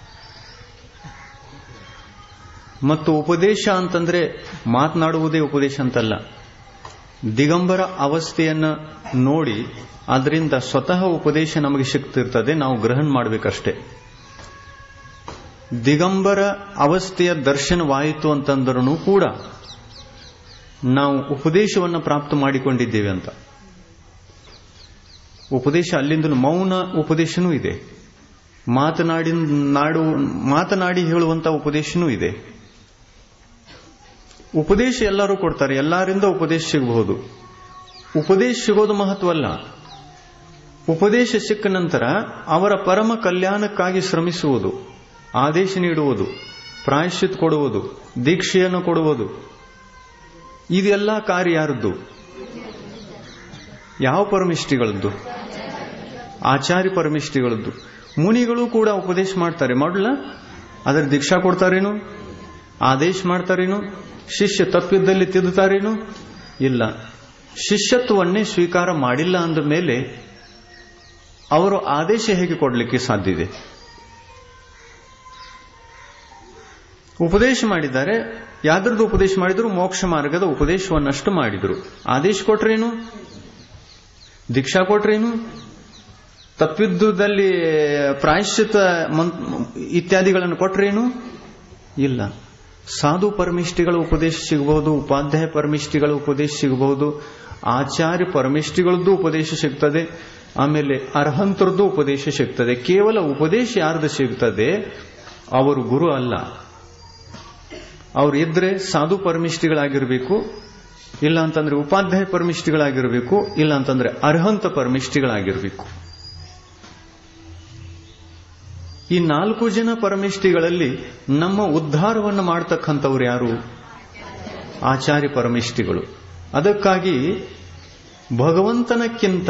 ಮತ್ತು ಉಪದೇಶ ಅಂತಂದ್ರೆ ಮಾತನಾಡುವುದೇ ಉಪದೇಶ ಅಂತಲ್ಲ ದಿಗಂಬರ ಅವಸ್ಥೆಯನ್ನ ನೋಡಿ ಅದರಿಂದ ಸ್ವತಃ ಉಪದೇಶ ನಮಗೆ ಸಿಗ್ತಿರ್ತದೆ ನಾವು ಗ್ರಹಣ ಮಾಡಬೇಕಷ್ಟೇ ದಿಗಂಬರ ಅವಸ್ಥೆಯ ದರ್ಶನವಾಯಿತು ಅಂತಂದ್ರೂ ಕೂಡ ನಾವು ಉಪದೇಶವನ್ನು ಪ್ರಾಪ್ತ ಮಾಡಿಕೊಂಡಿದ್ದೇವೆ ಅಂತ ಉಪದೇಶ ಅಲ್ಲಿಂದಲೂ ಮೌನ ಉಪದೇಶನೂ ಇದೆ ಮಾತನಾಡಿ ನಾಡು ಮಾತನಾಡಿ ಹೇಳುವಂತ ಉಪದೇಶನೂ ಇದೆ ಉಪದೇಶ ಎಲ್ಲರೂ ಕೊಡ್ತಾರೆ ಎಲ್ಲರಿಂದ ಉಪದೇಶ ಸಿಗಬಹುದು ಉಪದೇಶ ಸಿಗೋದು ಮಹತ್ವಲ್ಲ ಉಪದೇಶ ಸಿಕ್ಕ ನಂತರ ಅವರ ಪರಮ ಕಲ್ಯಾಣಕ್ಕಾಗಿ ಶ್ರಮಿಸುವುದು ಆದೇಶ ನೀಡುವುದು ಪ್ರಾಯಶ್ಚಿತ್ ಕೊಡುವುದು ದೀಕ್ಷೆಯನ್ನು ಕೊಡುವುದು ಇದೆಲ್ಲ ಕಾರ್ಯ ಯಾರದ್ದು ಯಾವ ಪರಮಿಷ್ಠಿಗಳದ್ದು ಆಚಾರ್ಯ ಪರಮಿಷ್ಠಿಗಳದ್ದು ಮುನಿಗಳು ಕೂಡ ಉಪದೇಶ ಮಾಡ್ತಾರೆ ಮಾಡಲ್ಲ ಅದರ ದೀಕ್ಷಾ ಕೊಡ್ತಾರೇನು ಆದೇಶ ಮಾಡ್ತಾರೇನು ಶಿಷ್ಯ ತಪ್ಪಿದ್ದಲ್ಲಿ ತಿದ್ದುತ್ತಾರೇನು ಇಲ್ಲ ಶಿಷ್ಯತ್ವವನ್ನೇ ಸ್ವೀಕಾರ ಮಾಡಿಲ್ಲ ಅಂದ ಮೇಲೆ ಅವರು ಆದೇಶ ಹೇಗೆ ಕೊಡಲಿಕ್ಕೆ ಸಾಧ್ಯ ಇದೆ ಉಪದೇಶ ಮಾಡಿದ್ದಾರೆ ಯಾವ್ದ್ರದ್ದು ಉಪದೇಶ ಮಾಡಿದ್ರು ಮೋಕ್ಷ ಮಾರ್ಗದ ಉಪದೇಶವನ್ನಷ್ಟು ಮಾಡಿದ್ರು ಆದೇಶ ಕೊಟ್ರೇನು ದೀಕ್ಷಾ ಕೊಟ್ರೇನು ತಪ್ಪಿದ್ದುದಲ್ಲಿ ಪ್ರಾಯಶ್ಚಿತ ಇತ್ಯಾದಿಗಳನ್ನು ಕೊಟ್ರೇನು ಇಲ್ಲ ಸಾಧು ಪರಮಿಷ್ಠಿಗಳ ಉಪದೇಶ ಸಿಗಬಹುದು ಉಪಾಧ್ಯಾಯ ಪರಮಿಷ್ಠಿಗಳ ಉಪದೇಶ ಸಿಗಬಹುದು ಆಚಾರ್ಯ ಪರಮಿಷ್ಠಿಗಳದ್ದು ಉಪದೇಶ ಸಿಗ್ತದೆ ಆಮೇಲೆ ಅರ್ಹಂತರದ್ದು ಉಪದೇಶ ಸಿಗ್ತದೆ ಕೇವಲ ಉಪದೇಶ ಯಾರ್ದು ಸಿಗ್ತದೆ ಅವರು ಗುರು ಅಲ್ಲ ಅವ್ರು ಇದ್ರೆ ಸಾಧು ಪರಮಿಷ್ಠಿಗಳಾಗಿರ್ಬೇಕು ಇಲ್ಲ ಅಂತಂದ್ರೆ ಉಪಾಧ್ಯಾಯ ಪರಮಿಷ್ಠಿಗಳಾಗಿರ್ಬೇಕು ಇಲ್ಲ ಅಂತಂದ್ರೆ ಅರ್ಹಂತ ಪರಮಿಷ್ಠಿಗಳಾಗಿರ್ಬೇಕು ಈ ನಾಲ್ಕು ಜನ ಪರಮಿಷ್ಠಿಗಳಲ್ಲಿ ನಮ್ಮ ಉದ್ಧಾರವನ್ನು ಮಾಡತಕ್ಕಂಥವ್ರು ಯಾರು ಆಚಾರ್ಯ ಪರಮಿಷ್ಠಿಗಳು ಅದಕ್ಕಾಗಿ ಭಗವಂತನಕ್ಕಿಂತ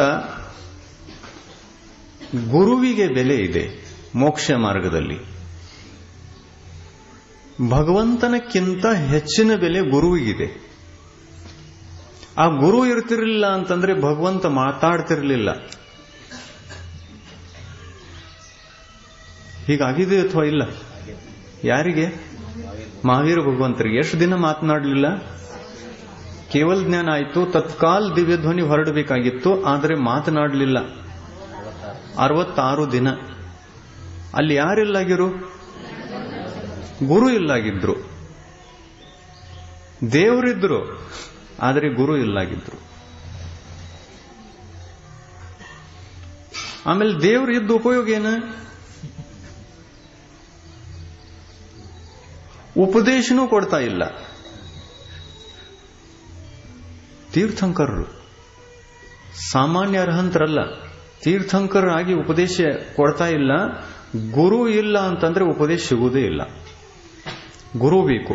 ಗುರುವಿಗೆ ಬೆಲೆ ಇದೆ ಮೋಕ್ಷ ಮಾರ್ಗದಲ್ಲಿ ಭಗವಂತನಕ್ಕಿಂತ ಹೆಚ್ಚಿನ ಬೆಲೆ ಗುರುವಿಗಿದೆ ಆ ಗುರು ಇರ್ತಿರ್ಲಿಲ್ಲ ಅಂತಂದ್ರೆ ಭಗವಂತ ಮಾತಾಡ್ತಿರ್ಲಿಲ್ಲ ಹೀಗಾಗಿದೆ ಅಥವಾ ಇಲ್ಲ ಯಾರಿಗೆ ಮಹಾವೀರ ಭಗವಂತರಿಗೆ ಎಷ್ಟು ದಿನ ಮಾತನಾಡಲಿಲ್ಲ ಕೇವಲ ಜ್ಞಾನ ಆಯಿತು ತತ್ಕಾಲ್ ದಿವ್ಯ ಧ್ವನಿ ಹೊರಡಬೇಕಾಗಿತ್ತು ಆದರೆ ಮಾತನಾಡಲಿಲ್ಲ ಅರವತ್ತಾರು ದಿನ ಅಲ್ಲಿ ಯಾರಿಲ್ಲಾಗಿರು ಗುರು ಇಲ್ಲಾಗಿದ್ರು ದೇವರಿದ್ರು ಆದರೆ ಗುರು ಇಲ್ಲಾಗಿದ್ರು ಆಮೇಲೆ ದೇವ್ರ ಇದ್ದ ಉಪಯೋಗ ಏನು ಉಪದೇಶನೂ ಕೊಡ್ತಾ ಇಲ್ಲ ತೀರ್ಥಂಕರರು ಸಾಮಾನ್ಯ ಅರ್ಹಂತರಲ್ಲ ತೀರ್ಥಂಕರಾಗಿ ಉಪದೇಶ ಕೊಡ್ತಾ ಇಲ್ಲ ಗುರು ಇಲ್ಲ ಅಂತಂದ್ರೆ ಉಪದೇಶ ಸಿಗುವುದೇ ಇಲ್ಲ ಗುರು ಬೇಕು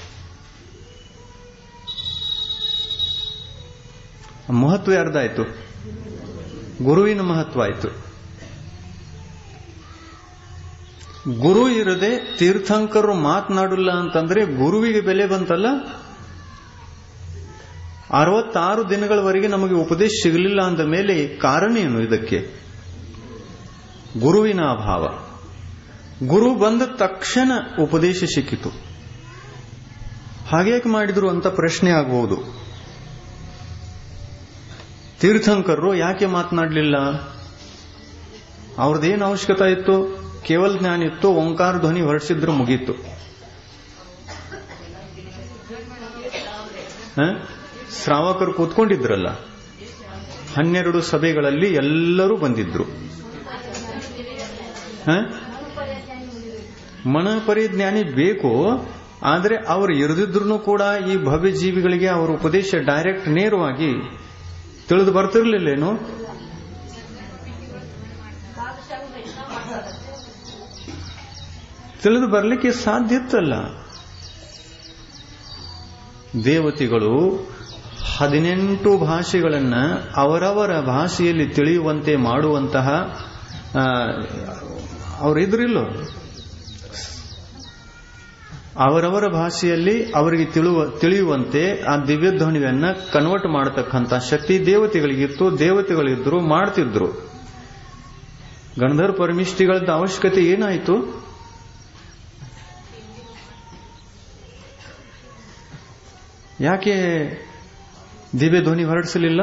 ಮಹತ್ವ ಯಾರ್ದಾಯ್ತು ಗುರುವಿನ ಮಹತ್ವ ಆಯ್ತು ಗುರು ಇರದೆ ತೀರ್ಥಂಕರರು ಮಾತನಾಡಲ್ಲ ಅಂತಂದ್ರೆ ಗುರುವಿಗೆ ಬೆಲೆ ಬಂತಲ್ಲ ಅರವತ್ತಾರು ದಿನಗಳವರೆಗೆ ನಮಗೆ ಉಪದೇಶ ಸಿಗಲಿಲ್ಲ ಅಂದ ಮೇಲೆ ಕಾರಣ ಏನು ಇದಕ್ಕೆ ಗುರುವಿನ ಅಭಾವ ಗುರು ಬಂದ ತಕ್ಷಣ ಉಪದೇಶ ಸಿಕ್ಕಿತು ಹಾಗೇಕೆ ಮಾಡಿದ್ರು ಅಂತ ಪ್ರಶ್ನೆ ಆಗಬಹುದು ತೀರ್ಥಂಕರರು ಯಾಕೆ ಮಾತನಾಡಲಿಲ್ಲ ಅವ್ರದ್ದೇನು ಅವಶ್ಯಕತೆ ಇತ್ತು ಕೇವಲ ಜ್ಞಾನ ಇತ್ತು ಓಂಕಾರ ಧ್ವನಿ ಹೊರಡಿಸಿದ್ರು ಮುಗೀತು ಶ್ರಾವಕರು ಕೂತ್ಕೊಂಡಿದ್ರಲ್ಲ ಹನ್ನೆರಡು ಸಭೆಗಳಲ್ಲಿ ಎಲ್ಲರೂ ಬಂದಿದ್ರು ಮನಪರಿಜ್ಞಾನಿ ಬೇಕು ಆದರೆ ಅವರು ಇರದಿದ್ರು ಕೂಡ ಈ ಭವ್ಯ ಜೀವಿಗಳಿಗೆ ಅವರ ಉಪದೇಶ ಡೈರೆಕ್ಟ್ ನೇರವಾಗಿ ತಿಳಿದು ಬರ್ತಿರ್ಲಿಲ್ಲೇನು ತಿಳಿದು ಬರಲಿಕ್ಕೆ ಸಾಧ್ಯ ಇತ್ತಲ್ಲ ದೇವತೆಗಳು ಹದಿನೆಂಟು ಭಾಷೆಗಳನ್ನ ಅವರವರ ಭಾಷೆಯಲ್ಲಿ ತಿಳಿಯುವಂತೆ ಮಾಡುವಂತಹ ಅವರಿದ್ರಿಲ್ಲೋ ಅವರವರ ಭಾಷೆಯಲ್ಲಿ ಅವರಿಗೆ ತಿಳುವ ತಿಳಿಯುವಂತೆ ಆ ದಿವ್ಯಧ್ವನಿಯನ್ನ ಕನ್ವರ್ಟ್ ಮಾಡತಕ್ಕಂಥ ಶಕ್ತಿ ದೇವತೆಗಳಿಗಿತ್ತು ದೇವತೆಗಳಿದ್ರು ಮಾಡ್ತಿದ್ರು ಗಣಧರ್ ಪರಮಿಷ್ಠಿಗಳದ್ದು ಅವಶ್ಯಕತೆ ಏನಾಯಿತು ಯಾಕೆ ದಿವ್ಯ ಧ್ವನಿ ಹೊರಡಿಸಲಿಲ್ಲ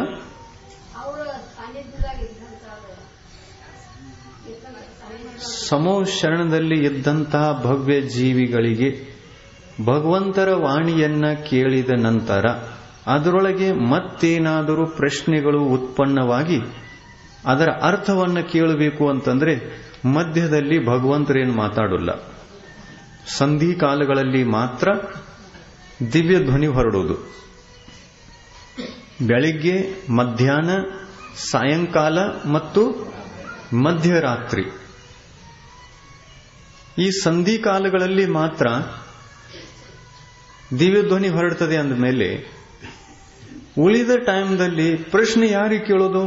ಸಮೋ ಶರಣದಲ್ಲಿ ಇದ್ದಂತಹ ಭವ್ಯ ಜೀವಿಗಳಿಗೆ ಭಗವಂತರ ವಾಣಿಯನ್ನ ಕೇಳಿದ ನಂತರ ಅದರೊಳಗೆ ಮತ್ತೇನಾದರೂ ಪ್ರಶ್ನೆಗಳು ಉತ್ಪನ್ನವಾಗಿ ಅದರ ಅರ್ಥವನ್ನ ಕೇಳಬೇಕು ಅಂತಂದ್ರೆ ಮಧ್ಯದಲ್ಲಿ ಭಗವಂತರೇನು ಮಾತಾಡಲ್ಲ ಸಂಧಿ ಕಾಲಗಳಲ್ಲಿ ಮಾತ್ರ ದಿವ್ಯ ಧ್ವನಿ ಹೊರಡುವುದು ಬೆಳಿಗ್ಗೆ ಮಧ್ಯಾಹ್ನ ಸಾಯಂಕಾಲ ಮತ್ತು ಮಧ್ಯರಾತ್ರಿ ಈ ಸಂಧಿ ಕಾಲಗಳಲ್ಲಿ ಮಾತ್ರ ದಿವ್ಯಧ್ವನಿ ಹೊರಡ್ತದೆ ಅಂದ ಮೇಲೆ ಉಳಿದ ಟೈಮ್ದಲ್ಲಿ ಪ್ರಶ್ನೆ ಯಾರಿಗೆ ಕೇಳೋದು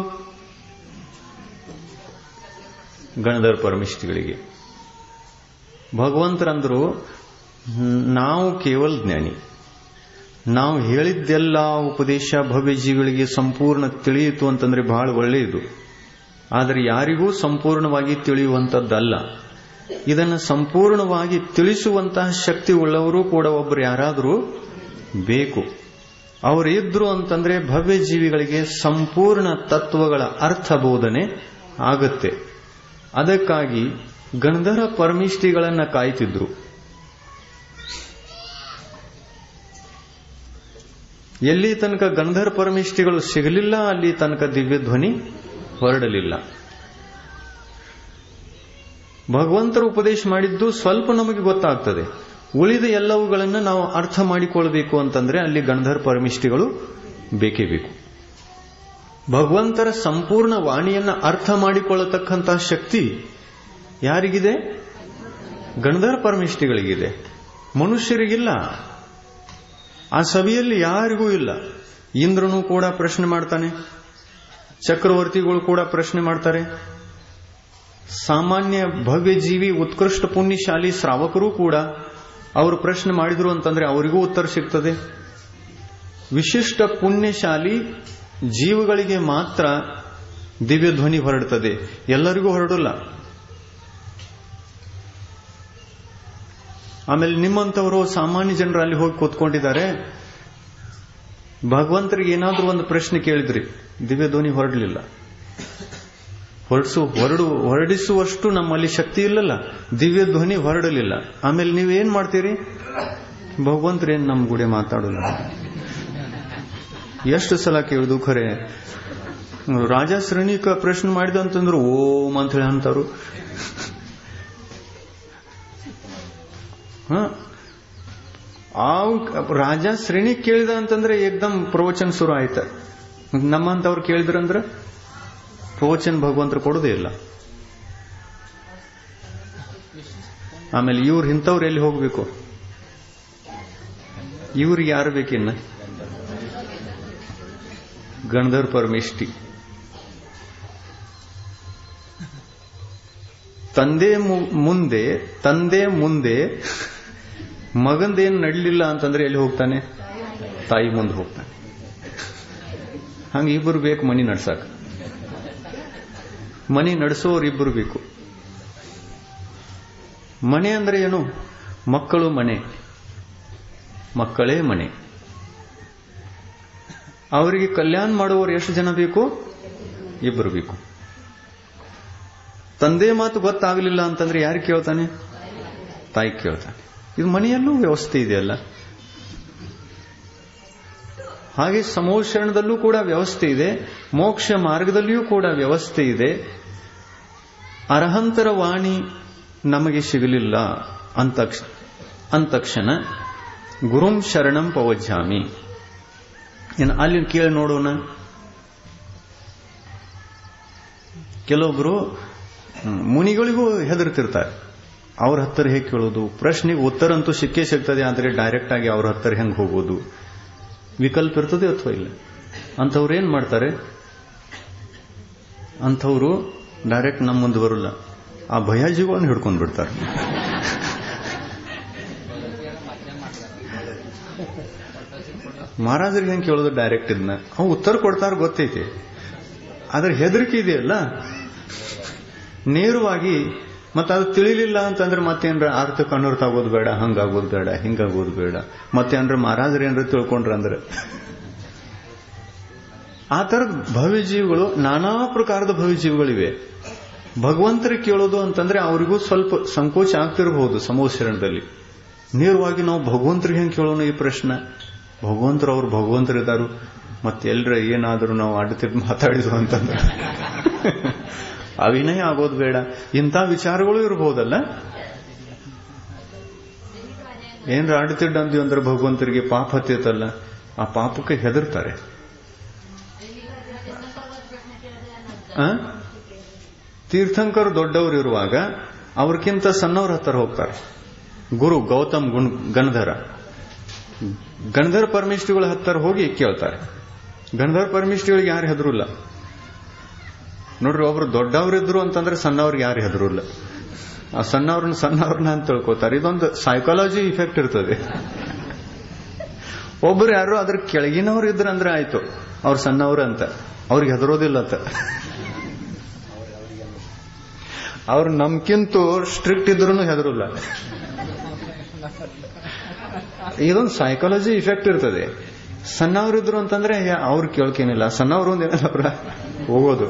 ಗಣಧರ್ ಪರಮಿಷ್ಠಿಗಳಿಗೆ ಭಗವಂತರಂದ್ರು ನಾವು ಕೇವಲ ಜ್ಞಾನಿ ನಾವು ಹೇಳಿದ್ದೆಲ್ಲ ಉಪದೇಶ ಭವ್ಯ ಜೀವಿಗಳಿಗೆ ಸಂಪೂರ್ಣ ತಿಳಿಯಿತು ಅಂತಂದ್ರೆ ಬಹಳ ಒಳ್ಳೆಯದು ಆದರೆ ಯಾರಿಗೂ ಸಂಪೂರ್ಣವಾಗಿ ತಿಳಿಯುವಂಥದ್ದಲ್ಲ ಇದನ್ನು ಸಂಪೂರ್ಣವಾಗಿ ತಿಳಿಸುವಂತಹ ಶಕ್ತಿ ಉಳ್ಳವರು ಕೂಡ ಒಬ್ಬರು ಯಾರಾದರೂ ಬೇಕು ಅವರು ಇದ್ರು ಅಂತಂದ್ರೆ ಭವ್ಯ ಜೀವಿಗಳಿಗೆ ಸಂಪೂರ್ಣ ತತ್ವಗಳ ಅರ್ಥ ಬೋಧನೆ ಆಗುತ್ತೆ ಅದಕ್ಕಾಗಿ ಗಣಧರ ಪರಮಿಷ್ಠಿಗಳನ್ನ ಕಾಯ್ತಿದ್ರು ಎಲ್ಲಿ ತನಕ ಗಂಧರ್ ಪರಮಿಷ್ಠಿಗಳು ಸಿಗಲಿಲ್ಲ ಅಲ್ಲಿ ತನಕ ದಿವ್ಯ ಧ್ವನಿ ಹೊರಡಲಿಲ್ಲ ಭಗವಂತರ ಉಪದೇಶ ಮಾಡಿದ್ದು ಸ್ವಲ್ಪ ನಮಗೆ ಗೊತ್ತಾಗ್ತದೆ ಉಳಿದ ಎಲ್ಲವುಗಳನ್ನು ನಾವು ಅರ್ಥ ಮಾಡಿಕೊಳ್ಬೇಕು ಅಂತಂದ್ರೆ ಅಲ್ಲಿ ಗಂಧರ್ ಪರಮಿಷ್ಠಿಗಳು ಬೇಕೇ ಬೇಕು ಭಗವಂತರ ಸಂಪೂರ್ಣ ವಾಣಿಯನ್ನ ಅರ್ಥ ಮಾಡಿಕೊಳ್ಳತಕ್ಕಂತಹ ಶಕ್ತಿ ಯಾರಿಗಿದೆ ಗಣಧರ್ ಪರಮಿಷ್ಠಿಗಳಿಗಿದೆ ಮನುಷ್ಯರಿಗಿಲ್ಲ ಆ ಸಭೆಯಲ್ಲಿ ಯಾರಿಗೂ ಇಲ್ಲ ಇಂದ್ರನು ಕೂಡ ಪ್ರಶ್ನೆ ಮಾಡ್ತಾನೆ ಚಕ್ರವರ್ತಿಗಳು ಕೂಡ ಪ್ರಶ್ನೆ ಮಾಡ್ತಾರೆ ಸಾಮಾನ್ಯ ಭವ್ಯ ಜೀವಿ ಉತ್ಕೃಷ್ಟ ಪುಣ್ಯಶಾಲಿ ಶ್ರಾವಕರು ಕೂಡ ಅವರು ಪ್ರಶ್ನೆ ಮಾಡಿದ್ರು ಅಂತಂದ್ರೆ ಅವರಿಗೂ ಉತ್ತರ ಸಿಗ್ತದೆ ವಿಶಿಷ್ಟ ಪುಣ್ಯಶಾಲಿ ಜೀವಗಳಿಗೆ ಮಾತ್ರ ದಿವ್ಯ ಧ್ವನಿ ಹೊರಡ್ತದೆ ಎಲ್ಲರಿಗೂ ಹೊರಡಲ್ಲ ಆಮೇಲೆ ನಿಮ್ಮಂಥವರು ಸಾಮಾನ್ಯ ಜನರು ಅಲ್ಲಿ ಹೋಗಿ ಕೂತ್ಕೊಂಡಿದ್ದಾರೆ ಭಗವಂತರಿಗೆ ಏನಾದ್ರೂ ಒಂದು ಪ್ರಶ್ನೆ ಕೇಳಿದ್ರಿ ದಿವ್ಯ ಧ್ವನಿ ಹೊರಡಲಿಲ್ಲ ಹೊರಡಿಸು ಹೊರಡು ಹೊರಡಿಸುವಷ್ಟು ನಮ್ಮಲ್ಲಿ ಶಕ್ತಿ ಇಲ್ಲಲ್ಲ ದಿವ್ಯ ಧ್ವನಿ ಹೊರಡಲಿಲ್ಲ ಆಮೇಲೆ ನೀವೇನ್ ಮಾಡ್ತೀರಿ ಭಗವಂತರೇನ್ ನಮ್ ಗುಡೆ ಮಾತಾಡಲ್ಲ ಎಷ್ಟು ಸಲ ಕೇಳುದು ಖರೆ ರಾಜ ಶ್ರೇಣಿಕ ಪ್ರಶ್ನೆ ಮಾಡಿದ ಅಂತಂದ್ರು ಓಂ ಅಂತ ಹೇಳಿ ಅಂತಾರು ಆ ರಾಜ ಶ್ರೇಣಿ ಕೇಳಿದ ಅಂತಂದ್ರೆ ಏಕ್ದಮ್ ಪ್ರವಚನ ಶುರು ಆಯ್ತ ನಮ್ಮಂತವ್ರು ಕೇಳಿದ್ರಂದ್ರೆ ಪ್ರವಚನ ಭಗವಂತರು ಕೊಡೋದೇ ಇಲ್ಲ ಆಮೇಲೆ ಇವ್ರು ಇಂಥವ್ರು ಎಲ್ಲಿ ಹೋಗ್ಬೇಕು ಇವ್ರಿಗೆ ಯಾರು ಬೇಕಿನ್ನ ಗಣಧರ್ ಪರಮೇಷ್ಠಿ ತಂದೆ ಮು- ಮುಂದೆ ತಂದೆ ಮುಂದೆ ಮಗಂದೇನು ನಡಲಿಲ್ಲ ಅಂತಂದ್ರೆ ಎಲ್ಲಿ ಹೋಗ್ತಾನೆ ತಾಯಿ ಮುಂದೆ ಹೋಗ್ತಾನೆ ಹಂಗ ಇಬ್ಬರು ಬೇಕು ಮನಿ ನಡ್ಸಾಕ ಮನಿ ನಡೆಸೋರು ಇಬ್ಬರು ಬೇಕು ಮನೆ ಅಂದ್ರೆ ಏನು ಮಕ್ಕಳು ಮನೆ ಮಕ್ಕಳೇ ಮನೆ ಅವರಿಗೆ ಕಲ್ಯಾಣ ಮಾಡುವವರು ಎಷ್ಟು ಜನ ಬೇಕು ಇಬ್ಬರು ಬೇಕು ತಂದೆ ಮಾತು ಗೊತ್ತಾಗಲಿಲ್ಲ ಅಂತಂದ್ರೆ ಯಾರು ಕೇಳ್ತಾನೆ ತಾಯಿ ಕೇಳ್ತಾನೆ ಇದು ಮನೆಯಲ್ಲೂ ವ್ಯವಸ್ಥೆ ಇದೆಯಲ್ಲ ಹಾಗೆ ಸಮೋಷಣದಲ್ಲೂ ಕೂಡ ವ್ಯವಸ್ಥೆ ಇದೆ ಮೋಕ್ಷ ಮಾರ್ಗದಲ್ಲಿಯೂ ಕೂಡ ವ್ಯವಸ್ಥೆ ಇದೆ ಅರ್ಹಂತರ ವಾಣಿ ನಮಗೆ ಸಿಗಲಿಲ್ಲ ಅಂತಕ್ಷ ಅಂತಕ್ಷಣ ಗುರುಂ ಶರಣಂ ಪವಜ್ಜಾಮಿ ಏನು ಅಲ್ಲಿ ಕೇಳಿ ನೋಡೋಣ ಕೆಲವೊಬ್ರು ಹ್ಮ್, ಮುನಿಗಳಿಗೂ ಹೆದರ್ತಿರ್ತಾರೆ ಅವ್ರ ಹತ್ತಿರ ಹೇಗೆ ಕೇಳೋದು ಪ್ರಶ್ನೆಗೆ ಉತ್ತರ ಅಂತೂ ಸಿಕ್ಕೇ ಸಿಗ್ತದೆ ಆದರೆ ಡೈರೆಕ್ಟ್ ಆಗಿ ಅವ್ರ ಹತ್ತಿರ ಹೆಂಗೆ ಹೋಗೋದು ವಿಕಲ್ಪ ಇರ್ತದೆ ಅಥವಾ ಇಲ್ಲ ಅಂಥವ್ರು ಏನ್ ಮಾಡ್ತಾರೆ ಅಂಥವ್ರು ಡೈರೆಕ್ಟ್ ನಮ್ಮ ಮುಂದೆ ಬರಲ್ಲ ಆ ಭಯಾಜಿಗಳನ್ನ ಹಿಡ್ಕೊಂಡು ಬಿಡ್ತಾರೆ ಮಹಾರಾಜರಿಗೆ ಹೆಂಗೆ ಕೇಳೋದು ಡೈರೆಕ್ಟ್ ಇದನ್ನ ಅವು ಉತ್ತರ ಕೊಡ್ತಾರ ಗೊತ್ತೈತಿ ಆದ್ರೆ ಹೆದರಿಕೆ ಇದೆಯಲ್ಲ ನೇರವಾಗಿ ಮತ್ತೆ ಅದು ತಿಳಿಲಿಲ್ಲ ಅಂತಂದ್ರೆ ಮತ್ತೇನ್ರ ಅರ್ಥ ಕಣ್ಣೂರ್ ಆಗೋದು ಬೇಡ ಹಂಗಾಗೋದು ಬೇಡ ಹಿಂಗಾಗೋದು ಬೇಡ ಮತ್ತೇನ್ರ ಮಹಾರಾಜರು ಏನ್ರ ತಿಳ್ಕೊಂಡ್ರ ಅಂದ್ರೆ ಆ ತರದ ಭವ್ಯ ಜೀವಿಗಳು ನಾನಾ ಪ್ರಕಾರದ ಭವ್ಯ ಜೀವಿಗಳಿವೆ ಭಗವಂತರಿಗೆ ಕೇಳೋದು ಅಂತಂದ್ರೆ ಅವರಿಗೂ ಸ್ವಲ್ಪ ಸಂಕೋಚ ಆಗ್ತಿರಬಹುದು ಸಮೋಶರಣದಲ್ಲಿ ನೇರವಾಗಿ ನಾವು ಭಗವಂತರಿಗೆ ಹೆಂಗೆ ಕೇಳೋಣ ಈ ಪ್ರಶ್ನೆ ಭಗವಂತರು ಅವ್ರು ಭಗವಂತರಿದ್ದಾರು ಮತ್ತೆ ಎಲ್ರ ಏನಾದರೂ ನಾವು ಅಡ್ಡತಿದ್ದು ಮಾತಾಡಿದ್ವು ಅಂತಂದ್ರೆ ಅವಿನಯ ಆಗೋದು ಬೇಡ ಇಂಥ ವಿಚಾರಗಳು ಇರಬಹುದಲ್ಲ ಏನ್ರ ಅಡ್ತಿಡ್ಡ ಅಂತೀವಿ ಅಂದ್ರೆ ಭಗವಂತರಿಗೆ ಪಾಪ ಹತ್ತಿತ್ತಲ್ಲ ಆ ಪಾಪಕ್ಕೆ ಹೆದರ್ತಾರೆ ಆ? ತೀರ್ಥಂಕರು ದೊಡ್ಡವರು ಇರುವಾಗ ಅವ್ರಕ್ಕಿಂತ ಸಣ್ಣವ್ರ ಹತ್ತಿರ ಹೋಗ್ತಾರೆ ಗುರು ಗೌತಮ್ ಗುಣ್ ಗಣಧರ ಗಣಧರ ಪರಮೇಶ್ವರಿಗಳ ಹತ್ತಿರ ಹೋಗಿ ಕೇಳ್ತಾರೆ ಗಣಧರ ಪರಮೇಶ್ವರಿಗಳಿಗೆ ಯಾರು ಹೆದರುಲ್ಲ ನೋಡ್ರಿ ಒಬ್ರು ದೊಡ್ಡವರಿದ್ರು ಅಂತಂದ್ರೆ ಸಣ್ಣವ್ರಿಗೆ ಯಾರು ಹೆದರುಲ್ಲ ಆ ಸಣ್ಣವ್ರನ್ನ ಸಣ್ಣವ್ರನ್ನ ಅಂತ ತಿಳ್ಕೊತಾರೆ ಇದೊಂದು ಸೈಕಾಲಜಿ ಇಫೆಕ್ಟ್ ಇರ್ತದೆ ಒಬ್ರು ಯಾರು ಅದ್ರ ಕೆಳಗಿನವ್ರು ಇದ್ರಂದ್ರೆ ಆಯ್ತು ಅವ್ರು ಸಣ್ಣವ್ರು ಅಂತ ಅವ್ರಿಗೆ ಹೆದರೋದಿಲ್ಲ ಅಂತ ಅವ್ರು ನಮ್ಕಿಂತೂ ಸ್ಟ್ರಿಕ್ಟ್ ಇದ್ರು ಹೆದರಲ್ಲ ಇದೊಂದು ಸೈಕಾಲಜಿ ಇಫೆಕ್ಟ್ ಇರ್ತದೆ ಸಣ್ಣವರಿದ್ರು ಅಂತಂದ್ರೆ ಯಾ- ಅವ್ರು ಕೇಳ್ಕೇನಿಲ್ಲ ಸಣ್ಣವರು ಒಂದೇನಲ್ಲ ಅವ್ರ ಹೋಗೋದು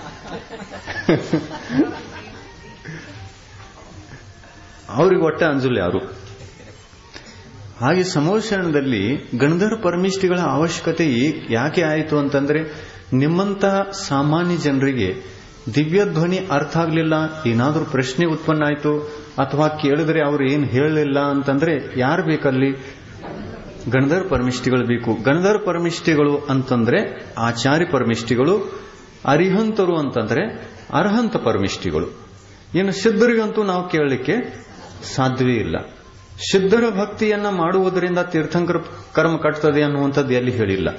ಅವ್ರಿಗೆ ಒಟ್ಟೆ ಅಂಜುಲ್ಲ ಯಾರು ಹಾಗೆ ಸಮೋಷಣದಲ್ಲಿ ಗಣಧರ ಪರಮಿಷ್ಠಿಗಳ ಅವಶ್ಯಕತೆ ಏ- ಯಾಕೆ ಆಯಿತು ಅಂತಂದ್ರೆ ನಿಮ್ಮಂತಹ ಸಾಮಾನ್ಯ ಜನರಿಗೆ ದಿವ್ಯ ಧ್ವನಿ ಅರ್ಥ ಆಗ್ಲಿಲ್ಲ ಏನಾದ್ರೂ ಪ್ರಶ್ನೆ ಉತ್ಪನ್ನ ಆಯ್ತು ಅಥವಾ ಕೇಳಿದ್ರೆ ಅವ್ರು ಏನ್ ಹೇಳಲಿಲ್ಲ ಅಂತಂದ್ರೆ ಯಾರು ಬೇಕಲ್ಲಿ ಗಣಧರ ಪರಮಿಷ್ಠಿಗಳು ಬೇಕು ಗಣಧರ ಪರಮಿಷ್ಠಿಗಳು ಅಂತಂದ್ರೆ ಆಚಾರ್ಯ ಪರಮಿಷ್ಠಿಗಳು ಅರಿಹಂತರು ಅಂತಂದ್ರೆ ಅರ್ಹಂತ ಪರಮಿಷ್ಠಿಗಳು ಇನ್ನು ಸಿದ್ಧರಿಗಂತೂ ನಾವು ಕೇಳಲಿಕ್ಕೆ ಸಾಧ್ಯವೇ ಇಲ್ಲ ಸಿದ್ಧರ ಭಕ್ತಿಯನ್ನ ಮಾಡುವುದರಿಂದ ತೀರ್ಥಂಕರ ಕರ್ಮ ಕಟ್ತದೆ ಅನ್ನುವಂಥದ್ದು ಎಲ್ಲಿ ಹೇಳಿಲ್ಲ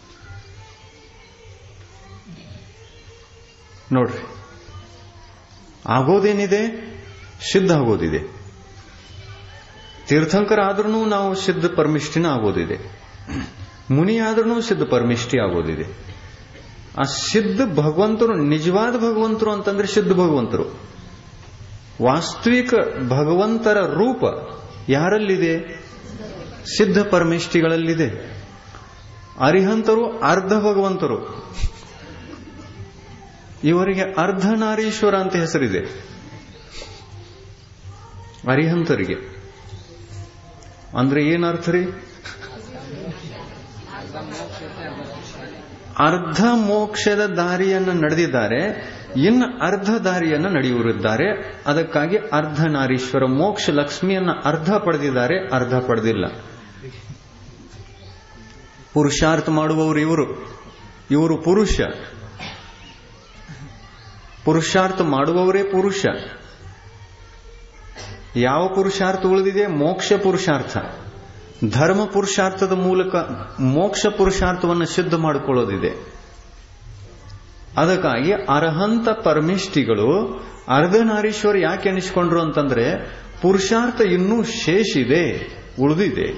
ನೋಡ್ರಿ ಆಗೋದೇನಿದೆ ಸಿದ್ಧ ಆಗೋದಿದೆ ತೀರ್ಥಂಕರ ಆದ್ರೂ ನಾವು ಸಿದ್ಧ ಪರಮಿಷ್ಠಿನ ಆಗೋದಿದೆ ಮುನಿ ಆದ್ರೂ ಸಿದ್ಧ ಪರಮಿಷ್ಠಿ ಆಗೋದಿದೆ ಆ ಸಿದ್ಧ ಭಗವಂತರು ನಿಜವಾದ ಭಗವಂತರು ಅಂತಂದ್ರೆ ಸಿದ್ಧ ಭಗವಂತರು ವಾಸ್ತವಿಕ ಭಗವಂತರ ರೂಪ ಯಾರಲ್ಲಿದೆ ಸಿದ್ಧ ಪರಮೇಷ್ಠಿಗಳಲ್ಲಿದೆ ಅರಿಹಂತರು ಅರ್ಧ ಭಗವಂತರು ಇವರಿಗೆ ಅರ್ಧನಾರೀಶ್ವರ ಅಂತ ಹೆಸರಿದೆ ಅರಿಹಂತರಿಗೆ ಅಂದ್ರೆ ಏನರ್ಥ ರೀ ಅರ್ಧ ಮೋಕ್ಷದ ದಾರಿಯನ್ನು ನಡೆದಿದ್ದಾರೆ ಇನ್ನು ಅರ್ಧ ದಾರಿಯನ್ನು ನಡೆಯುವರಿದ್ದಾರೆ ಅದಕ್ಕಾಗಿ ಅರ್ಧ ನಾರೀಶ್ವರ ಮೋಕ್ಷ ಲಕ್ಷ್ಮಿಯನ್ನ ಅರ್ಧ ಪಡೆದಿದ್ದಾರೆ ಅರ್ಧ ಪಡೆದಿಲ್ಲ ಪುರುಷಾರ್ಥ ಮಾಡುವವರು ಇವರು ಇವರು ಪುರುಷ ಪುರುಷಾರ್ಥ ಮಾಡುವವರೇ ಪುರುಷ ಯಾವ ಪುರುಷಾರ್ಥ ಉಳಿದಿದೆ ಮೋಕ್ಷ ಪುರುಷಾರ್ಥ ಧರ್ಮ ಪುರುಷಾರ್ಥದ ಮೂಲಕ ಮೋಕ್ಷ ಪುರುಷಾರ್ಥವನ್ನು ಸಿದ್ಧ ಮಾಡಿಕೊಳ್ಳೋದಿದೆ ಅದಕ್ಕಾಗಿ ಅರ್ಹಂತ ಪರಮಿಷ್ಠಿಗಳು ಅರ್ಧನಾರೀಶ್ವರ ಯಾಕೆ ಎಣಿಸ್ಕೊಂಡ್ರು ಅಂತಂದ್ರೆ ಪುರುಷಾರ್ಥ ಇನ್ನೂ ಶೇಷಿದೆ ಉಳಿದಿದೆ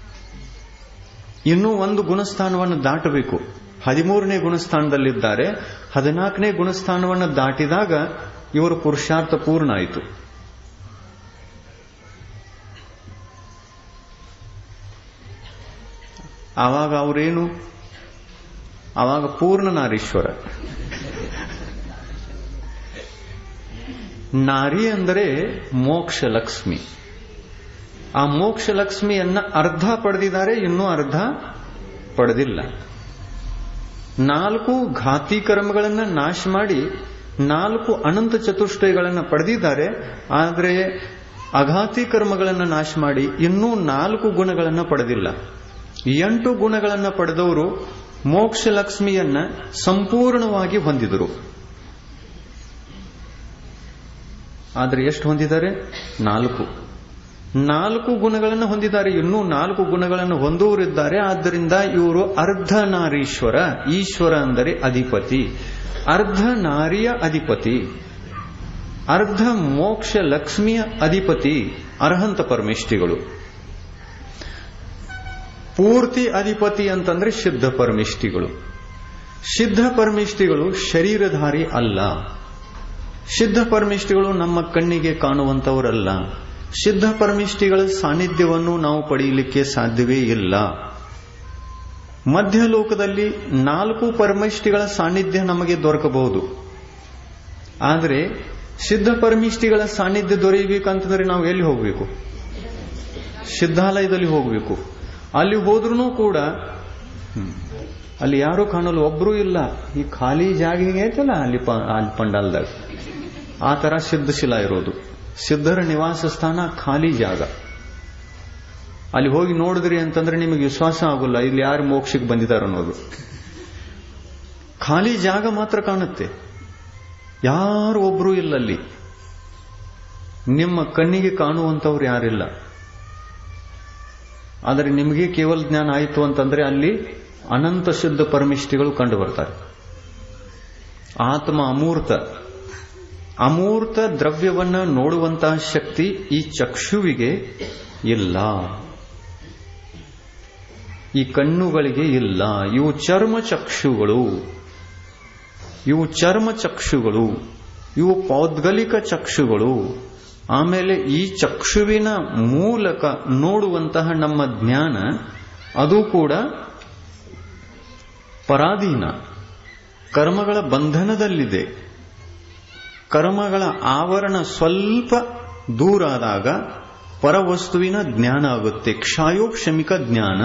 ಇನ್ನೂ ಒಂದು ಗುಣಸ್ಥಾನವನ್ನು ದಾಟಬೇಕು ಹದಿಮೂರನೇ ಗುಣಸ್ಥಾನದಲ್ಲಿದ್ದಾರೆ ಹದಿನಾಲ್ಕನೇ ಗುಣಸ್ಥಾನವನ್ನು ದಾಟಿದಾಗ ಇವರು ಪುರುಷಾರ್ಥ ಪೂರ್ಣ ಆಯಿತು ಆವಾಗ ಅವರೇನು ಆವಾಗ ಪೂರ್ಣ ನಾರೀಶ್ವರ ನಾರಿ ಅಂದರೆ ಮೋಕ್ಷ ಲಕ್ಷ್ಮಿ ಆ ಮೋಕ್ಷ ಲಕ್ಷ್ಮಿಯನ್ನ ಅರ್ಧ ಪಡೆದಿದ್ದಾರೆ ಇನ್ನೂ ಅರ್ಧ ಪಡೆದಿಲ್ಲ ನಾಲ್ಕು ಘಾತಿ ಕರ್ಮಗಳನ್ನು ನಾಶ ಮಾಡಿ ನಾಲ್ಕು ಅನಂತ ಚತುಷ್ಟಯಗಳನ್ನು ಪಡೆದಿದ್ದಾರೆ ಆದರೆ ಅಘಾತಿ ಕರ್ಮಗಳನ್ನು ನಾಶ ಮಾಡಿ ಇನ್ನೂ ನಾಲ್ಕು ಗುಣಗಳನ್ನು ಪಡೆದಿಲ್ಲ ಎಂಟು ಗುಣಗಳನ್ನು ಪಡೆದವರು ಮೋಕ್ಷ ಲಕ್ಷ್ಮಿಯನ್ನ ಸಂಪೂರ್ಣವಾಗಿ ಹೊಂದಿದರು ಆದರೆ ಎಷ್ಟು ಹೊಂದಿದ್ದಾರೆ ನಾಲ್ಕು ನಾಲ್ಕು ಗುಣಗಳನ್ನು ಹೊಂದಿದ್ದಾರೆ ಇನ್ನೂ ನಾಲ್ಕು ಗುಣಗಳನ್ನು ಹೊಂದುವರಿದ್ದಾರೆ ಆದ್ದರಿಂದ ಇವರು ಅರ್ಧನಾರೀಶ್ವರ ಈಶ್ವರ ಅಂದರೆ ಅಧಿಪತಿ ಅರ್ಧ ನಾರಿಯ ಅಧಿಪತಿ ಅರ್ಧ ಮೋಕ್ಷ ಲಕ್ಷ್ಮಿಯ ಅಧಿಪತಿ ಅರ್ಹಂತ ಪರಮೇಷ್ಠಿಗಳು ಪೂರ್ತಿ ಅಧಿಪತಿ ಅಂತಂದ್ರೆ ಸಿದ್ಧ ಪರಮಿಷ್ಠಿಗಳು ಸಿದ್ಧ ಪರಮಿಷ್ಠಿಗಳು ಶರೀರಧಾರಿ ಅಲ್ಲ ಸಿದ್ಧ ಪರಮಿಷ್ಠಿಗಳು ನಮ್ಮ ಕಣ್ಣಿಗೆ ಕಾಣುವಂತವರಲ್ಲ ಸಿದ್ಧ ಪರಮಿಷ್ಠಿಗಳ ಸಾನ್ನಿಧ್ಯವನ್ನು ನಾವು ಪಡೆಯಲಿಕ್ಕೆ ಸಾಧ್ಯವೇ ಇಲ್ಲ ಮಧ್ಯಲೋಕದಲ್ಲಿ ನಾಲ್ಕು ಪರಮಿಷ್ಠಿಗಳ ಸಾನ್ನಿಧ್ಯ ನಮಗೆ ದೊರಕಬಹುದು ಆದರೆ ಸಿದ್ಧ ಪರಮಿಷ್ಠಿಗಳ ಸಾನ್ನಿಧ್ಯ ದೊರೆಯಬೇಕಂತಂದ್ರೆ ನಾವು ಎಲ್ಲಿ ಹೋಗಬೇಕು ಸಿದ್ಧಾಲಯದಲ್ಲಿ ಹೋಗಬೇಕು ಅಲ್ಲಿ ಹೋದ್ರೂ ಕೂಡ ಅಲ್ಲಿ ಯಾರು ಕಾಣಲು ಒಬ್ರು ಇಲ್ಲ ಈ ಖಾಲಿ ಜಾಗಿಗೆ ಐತಲ್ಲ ಅಲ್ಲಿ ಅಲ್ಲಿ ಪಂಡಾಲ್ದಾಗ ಆ ತರ ಸಿದ್ಧಶಿಲ ಇರೋದು ಸಿದ್ಧರ ನಿವಾಸ ಸ್ಥಾನ ಖಾಲಿ ಜಾಗ ಅಲ್ಲಿ ಹೋಗಿ ನೋಡಿದ್ರಿ ಅಂತಂದ್ರೆ ನಿಮಗೆ ವಿಶ್ವಾಸ ಆಗೋಲ್ಲ ಇಲ್ಲಿ ಯಾರು ಮೋಕ್ಷಕ್ಕೆ ಬಂದಿದ್ದಾರೆ ಅನ್ನೋದು ಖಾಲಿ ಜಾಗ ಮಾತ್ರ ಕಾಣುತ್ತೆ ಯಾರು ಒಬ್ರು ಇಲ್ಲ ಅಲ್ಲಿ ನಿಮ್ಮ ಕಣ್ಣಿಗೆ ಕಾಣುವಂತವ್ರು ಯಾರಿಲ್ಲ ಆದರೆ ನಿಮಗೆ ಕೇವಲ ಜ್ಞಾನ ಆಯಿತು ಅಂತಂದ್ರೆ ಅಲ್ಲಿ ಅನಂತ ಶುದ್ಧ ಪರಮಿಷ್ಠಿಗಳು ಕಂಡು ಬರ್ತಾರೆ ಆತ್ಮ ಅಮೂರ್ತ ಅಮೂರ್ತ ದ್ರವ್ಯವನ್ನ ನೋಡುವಂತಹ ಶಕ್ತಿ ಈ ಚಕ್ಷುವಿಗೆ ಇಲ್ಲ ಈ ಕಣ್ಣುಗಳಿಗೆ ಇಲ್ಲ ಇವು ಚರ್ಮ ಚಕ್ಷುಗಳು ಇವು ಚರ್ಮ ಚಕ್ಷುಗಳು ಇವು ಪೌದ್ಗಲಿಕ ಚಕ್ಷುಗಳು ಆಮೇಲೆ ಈ ಚಕ್ಷುವಿನ ಮೂಲಕ ನೋಡುವಂತಹ ನಮ್ಮ ಜ್ಞಾನ ಅದು ಕೂಡ ಪರಾಧೀನ ಕರ್ಮಗಳ ಬಂಧನದಲ್ಲಿದೆ ಕರ್ಮಗಳ ಆವರಣ ಸ್ವಲ್ಪ ದೂರ ಆದಾಗ ಪರವಸ್ತುವಿನ ಜ್ಞಾನ ಆಗುತ್ತೆ ಕ್ಷಾಯೋಕ್ಷಮಿಕ ಜ್ಞಾನ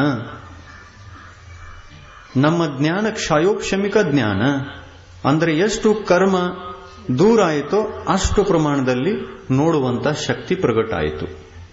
ನಮ್ಮ ಜ್ಞಾನ ಕ್ಷಾಯೋಕ್ಷಮಿಕ ಜ್ಞಾನ ಅಂದ್ರೆ ಎಷ್ಟು ಕರ್ಮ ದೂರ ಆಯಿತೋ ಅಷ್ಟು ಪ್ರಮಾಣದಲ್ಲಿ ನೋಡುವಂತ ಶಕ್ತಿ ಪ್ರಗಟ ಆಯಿತು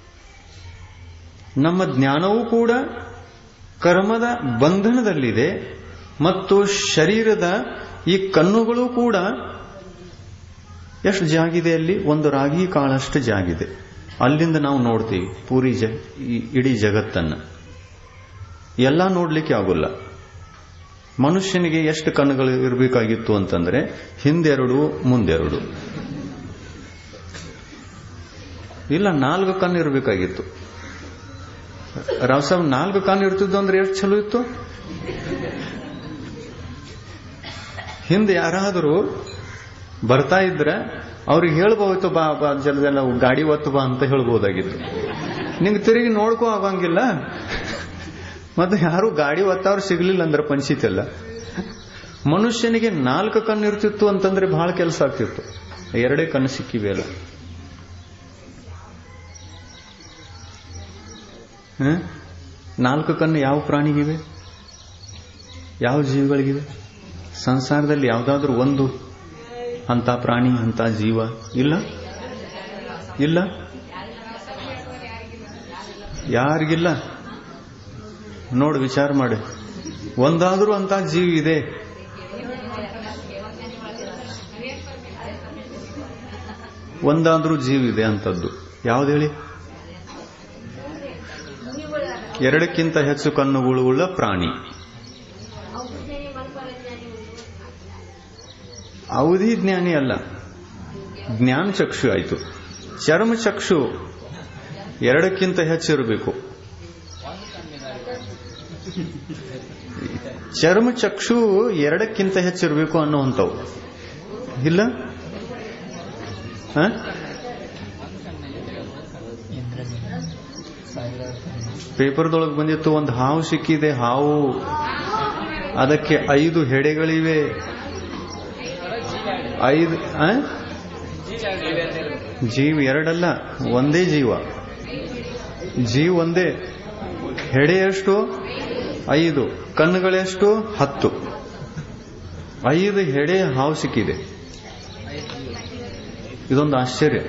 ನಮ್ಮ ಜ್ಞಾನವೂ ಕೂಡ ಕರ್ಮದ ಬಂಧನದಲ್ಲಿದೆ ಮತ್ತು ಶರೀರದ ಈ ಕಣ್ಣುಗಳು ಕೂಡ ಎಷ್ಟು ಜಾಗಿದೆ ಅಲ್ಲಿ ಒಂದು ರಾಗಿ ಕಾಳಷ್ಟು ಜಾಗಿದೆ ಅಲ್ಲಿಂದ ನಾವು ನೋಡ್ತೀವಿ ಪೂರಿ ಜ ಇಡೀ ಜಗತ್ತನ್ನ ಎಲ್ಲ ನೋಡ್ಲಿಕ್ಕೆ ಆಗೋಲ್ಲ ಮನುಷ್ಯನಿಗೆ ಎಷ್ಟು ಕಣ್ಣುಗಳು ಇರಬೇಕಾಗಿತ್ತು ಅಂತಂದ್ರೆ ಹಿಂದೆರಡು ಮುಂದೆರಡು ಇಲ್ಲ ನಾಲ್ಕು ಕಣ್ಣು ಇರಬೇಕಾಗಿತ್ತು ರಾವ್ ಸಾಹೇಬ್ ನಾಲ್ಕು ಕಣ್ಣು ಇರ್ತಿದ್ದು ಅಂದ್ರೆ ಎಷ್ಟು ಚಲೋ ಇತ್ತು ಹಿಂದೆ ಯಾರಾದರೂ ಬರ್ತಾ ಇದ್ರೆ ಅವ್ರಿಗೆ ಹೇಳ್ಬೋಯ್ತು ಬಾ ಬಾ ಜಲ್ದೆಲ್ಲ ಗಾಡಿ ಒತ್ತು ಬಾ ಅಂತ ಹೇಳ್ಬೋದಾಗಿತ್ತು ನಿಂಗೆ ತಿರುಗಿ ನೋಡ್ಕೋ ಆಗಂಗಿಲ್ಲ ಮತ್ತೆ ಯಾರು ಗಾಡಿ ಒತ್ತವ್ರು ಸಿಗ್ಲಿಲ್ಲ ಅಂದ್ರೆ ಪಂಚಿತೆಲ್ಲ ಮನುಷ್ಯನಿಗೆ ನಾಲ್ಕು ಕಣ್ಣು ಇರ್ತಿತ್ತು ಅಂತಂದ್ರೆ ಬಹಳ ಕೆಲಸ ಆಗ್ತಿತ್ತು ಎರಡೇ ಕಣ್ಣು ಸಿಕ್ಕಿವೆ ಅಲ್ಲ ನಾಲ್ಕು ಕಣ್ಣು ಯಾವ ಪ್ರಾಣಿಗಿವೆ ಯಾವ ಜೀವಿಗಳಿಗಿವೆ ಸಂಸಾರದಲ್ಲಿ ಯಾವುದಾದ್ರೂ ಒಂದು ಅಂತ ಪ್ರಾಣಿ ಅಂತ ಜೀವ ಇಲ್ಲ ಇಲ್ಲ ಯಾರಿಗಿಲ್ಲ ನೋಡಿ ವಿಚಾರ ಮಾಡಿ ಒಂದಾದ್ರೂ ಅಂತ ಜೀವಿ ಇದೆ ಒಂದಾದ್ರೂ ಜೀವ ಇದೆ ಅಂತದ್ದು ಯಾವ್ದು ಹೇಳಿ ಎರಡಕ್ಕಿಂತ ಹೆಚ್ಚು ಕಣ್ಣುಗಳುಳ್ಳ ಪ್ರಾಣಿ ಅವಧಿ ಜ್ಞಾನಿ ಅಲ್ಲ ಜ್ಞಾನ ಚಕ್ಷು ಆಯಿತು ಚರ್ಮ ಚಕ್ಷು ಎರಡಕ್ಕಿಂತ ಹೆಚ್ಚಿರಬೇಕು ಚರ್ಮ ಚಕ್ಷು ಎರಡಕ್ಕಿಂತ ಹೆಚ್ಚಿರಬೇಕು ಅನ್ನುವಂಥವು ಇಲ್ಲ ಹ? ಪೇಪರ್ದೊಳಗೆ ಬಂದಿತ್ತು ಒಂದು ಹಾವು ಸಿಕ್ಕಿದೆ ಹಾವು ಅದಕ್ಕೆ ಐದು ಹೆಡೆಗಳಿವೆ ಐದು ಆ? ಜೀವ ಎರಡಲ್ಲ ಒಂದೇ ಜೀವ ಜೀವ ಒಂದೇ ಹೆಡೆ ಎಷ್ಟು ಐದು ಕಣ್ಣುಗಳೆಷ್ಟು ಹತ್ತು ಐದು ಹೆಡೆ ಹಾವು ಸಿಕ್ಕಿದೆ ಇದೊಂದು ಆಶ್ಚರ್ಯ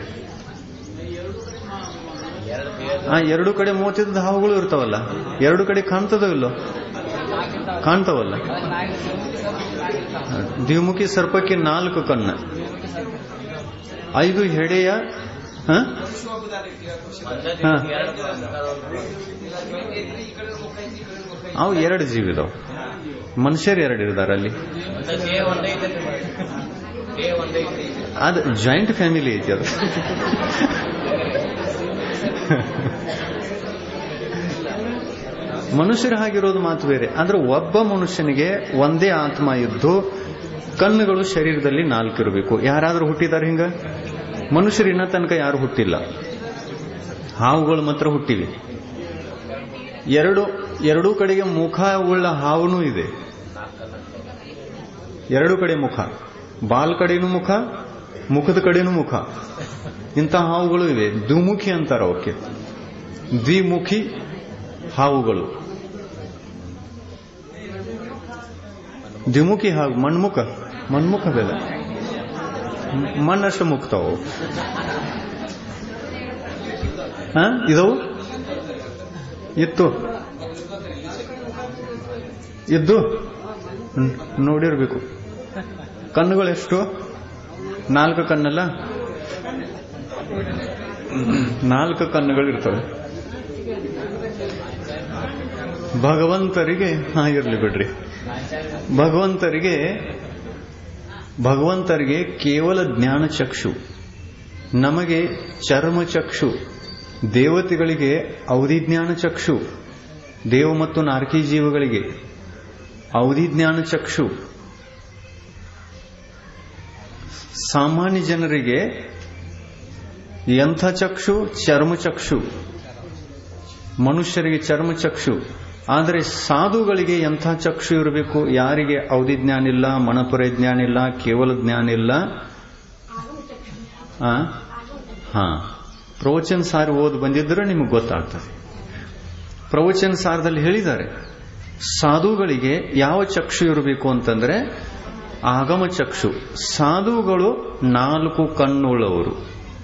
ಆ ಎರಡು ಕಡೆ ಮೂವತ್ತಿದ್ದ ಹಾವುಗಳು ಇರ್ತಾವಲ್ಲ ಎರಡು ಕಡೆ ಕಾಣ್ತದೋ ಇಲ್ಲೋ ಕಾಣ್ತಾವಲ್ಲ ದ್ವಿಮುಖಿ ಸರ್ಪಕ್ಕೆ ನಾಲ್ಕು ಕಣ್ಣ ಐದು ಹೆಡೆಯ ಹ? ಹ. ಅವು ಎರಡು ಜೀವಿದಾವ್ ಮನುಷ್ಯರು ಎರಡು ಇರ್ದಾರ ಅಲ್ಲಿ ಅದು ಜಾಯಿಂಟ್ ಫ್ಯಾಮಿಲಿ ಐತಿ ಅದು ಮನುಷ್ಯರ ಹಾಗಿರೋದು ಮಾತು ಬೇರೆ ಅಂದ್ರೆ ಒಬ್ಬ ಮನುಷ್ಯನಿಗೆ ಒಂದೇ ಆತ್ಮ ಇದ್ದು ಕಣ್ಣುಗಳು ಶರೀರದಲ್ಲಿ ನಾಲ್ಕು ಇರಬೇಕು ಯಾರಾದ್ರೂ ಹುಟ್ಟಿದಾರೆ ಹಿಂಗ ಮನುಷ್ಯರು ಇನ್ನ ತನಕ ಯಾರು ಹುಟ್ಟಿಲ್ಲ ಹಾವುಗಳು ಮಾತ್ರ ಹುಟ್ಟಿವೆ ಎರಡು ಎರಡೂ ಕಡೆಗೆ ಮುಖ ಉಳ್ಳ ಹಾವುನೂ ಇದೆ ಎರಡು ಕಡೆ ಮುಖ ಬಾಲ್ ಕಡೆನೂ ಮುಖ ಮುಖದ ಕಡೆನೂ ಮುಖ ಇಂಥ ಹಾವುಗಳು ಇವೆ ದ್ವಿಮುಖಿ ಅಂತಾರ ಅವಕ್ಕೆ ದ್ವಿಮುಖಿ ಹಾವುಗಳು ದ್ವಿಮುಖಿ ಹಾವು ಮಣ್ಮುಖ ಮಣ್ಮುಖ ಬೇಡ ಮಣ್ಣಷ್ಟು ಮುಕ್ತಾವು ಹ ಇದವು ಇತ್ತು ಇದ್ದು ಹ್ಮ್, ನೋಡಿರ್ಬೇಕು ಕಣ್ಣುಗಳೆಷ್ಟು ನಾಲ್ಕು ಕಣ್ಣಲ್ಲ ನಾಲ್ಕು ಕಣ್ಣುಗಳು ಇರ್ತವೆ ಭಗವಂತರಿಗೆ ಹಾ ಇರ್ಲಿ ಬಿಡ್ರಿ ಭಗವಂತರಿಗೆ ಭಗವಂತರಿಗೆ ಕೇವಲ ಜ್ಞಾನ ಚಕ್ಷು ನಮಗೆ ಚರ್ಮ ಚಕ್ಷು ದೇವತೆಗಳಿಗೆ ಅವಧಿ ಜ್ಞಾನ ಚಕ್ಷು ದೇವ ಮತ್ತು ನಾರ್ಕಿ ಜೀವಗಳಿಗೆ ಅವಧಿ ಜ್ಞಾನ ಚಕ್ಷು ಸಾಮಾನ್ಯ ಜನರಿಗೆ ಎಂಥ ಚಕ್ಷು ಚರ್ಮ ಚಕ್ಷು ಮನುಷ್ಯರಿಗೆ ಚರ್ಮ ಚಕ್ಷು ಆದರೆ ಸಾಧುಗಳಿಗೆ ಎಂಥ ಚಕ್ಷು ಇರಬೇಕು ಯಾರಿಗೆ ಅವಧಿ ಜ್ಞಾನ ಇಲ್ಲ ಮಣಪುರ ಜ್ಞಾನ ಇಲ್ಲ ಕೇವಲ ಜ್ಞಾನ ಇಲ್ಲ ಆ? ಹಾ ಪ್ರವಚನ ಸಾರ ಓದ್ ಬಂದಿದ್ರೆ ನಿಮಗೆ ಗೊತ್ತಾಗ್ತದೆ ಪ್ರವಚನ ಸಾರದಲ್ಲಿ ಹೇಳಿದ್ದಾರೆ ಸಾಧುಗಳಿಗೆ ಯಾವ ಚಕ್ಷು ಇರಬೇಕು ಅಂತಂದ್ರೆ ಆಗಮ ಚಕ್ಷು ಸಾಧುಗಳು ನಾಲ್ಕು ಕಣ್ಣುಳ್ಳವರು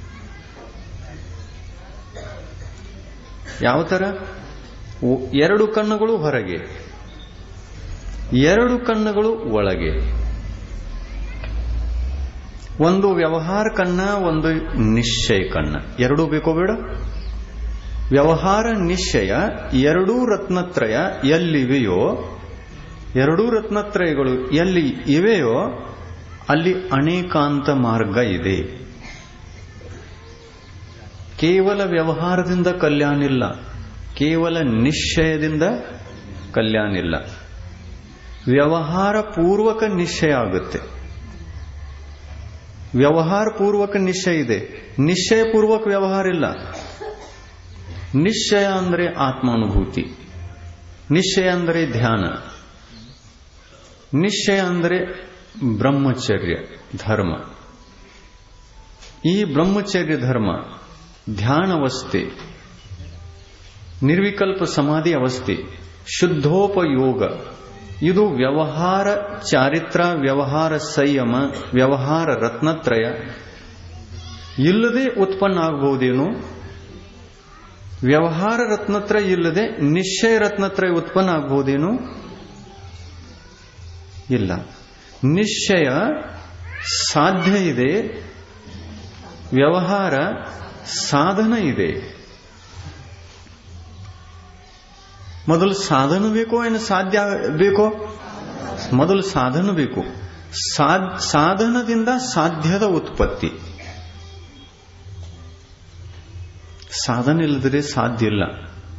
ಯಾವ ತರ ಒ- ಎರಡು ಕಣ್ಣುಗಳು ಹೊರಗೆ ಎರಡು ಕಣ್ಣುಗಳು ಒಳಗೆ ಒಂದು ವ್ಯವಹಾರ ಕಣ್ಣ ಒಂದು ನಿಶ್ಚಯ ಕಣ್ಣ ಎರಡೂ ಬೇಕೋ ಬೇಡ ವ್ಯವಹಾರ ನಿಶ್ಚಯ ಎರಡೂ ರತ್ನತ್ರಯ ಎಲ್ಲಿವೆಯೋ ಎರಡೂ ರತ್ನತ್ರಯಗಳು ಎಲ್ಲಿ ಇವೆಯೋ ಅಲ್ಲಿ ಅನೇಕಾಂತ ಮಾರ್ಗ ಇದೆ ಕೇವಲ ವ್ಯವಹಾರದಿಂದ ಕಲ್ಯಾಣ ಇಲ್ಲ ಕೇವಲ ನಿಶ್ಚಯದಿಂದ ಕಲ್ಯಾಣ ಇಲ್ಲ ವ್ಯವಹಾರ ಪೂರ್ವಕ ನಿಶ್ಚಯ ಆಗುತ್ತೆ ವ್ಯವಹಾರ ಪೂರ್ವಕ ನಿಶ್ಚಯ ಇದೆ ನಿಶ್ಚಯ ಪೂರ್ವಕ ವ್ಯವಹಾರ ಇಲ್ಲ ನಿಶ್ಚಯ ಅಂದರೆ ಆತ್ಮಾನುಭೂತಿ ನಿಶ್ಚಯ ಅಂದರೆ ಧ್ಯಾನ ನಿಶ್ಚಯ ಅಂದರೆ ಬ್ರಹ್ಮಚರ್ಯ ಧರ್ಮ ಈ ಬ್ರಹ್ಮಚರ್ಯ ಧರ್ಮ ಧ್ಯಾನವಸ್ಥೆ ನಿರ್ವಿಕಲ್ಪ ಸಮಾಧಿ ಅವಸ್ಥೆ ಶುದ್ಧೋಪಯೋಗ ಇದು ವ್ಯವಹಾರ ಚಾರಿತ್ರ ವ್ಯವಹಾರ ಸಂಯಮ ವ್ಯವಹಾರ ರತ್ನತ್ರಯ ಇಲ್ಲದೆ ಉತ್ಪನ್ನ ಆಗಬಹುದೇನು ವ್ಯವಹಾರ ರತ್ನತ್ರಯ ಇಲ್ಲದೆ ನಿಶ್ಚಯ ರತ್ನತ್ರಯ ಉತ್ಪನ್ನ ಆಗಬಹುದೇನು ಇಲ್ಲ ನಿಶ್ಚಯ ಸಾಧ್ಯ ಇದೆ ವ್ಯವಹಾರ ಸಾಧನ ಇದೆ ಮೊದಲು ಸಾಧನ ಬೇಕೋ ಏನು ಸಾಧ್ಯ ಬೇಕೋ ಮೊದಲು ಸಾಧನ ಬೇಕು ಸಾಧನದಿಂದ ಸಾಧ್ಯದ ಉತ್ಪತ್ತಿ ಸಾಧನ ಇಲ್ಲದ್ರೆ ಸಾಧ್ಯ ಇಲ್ಲ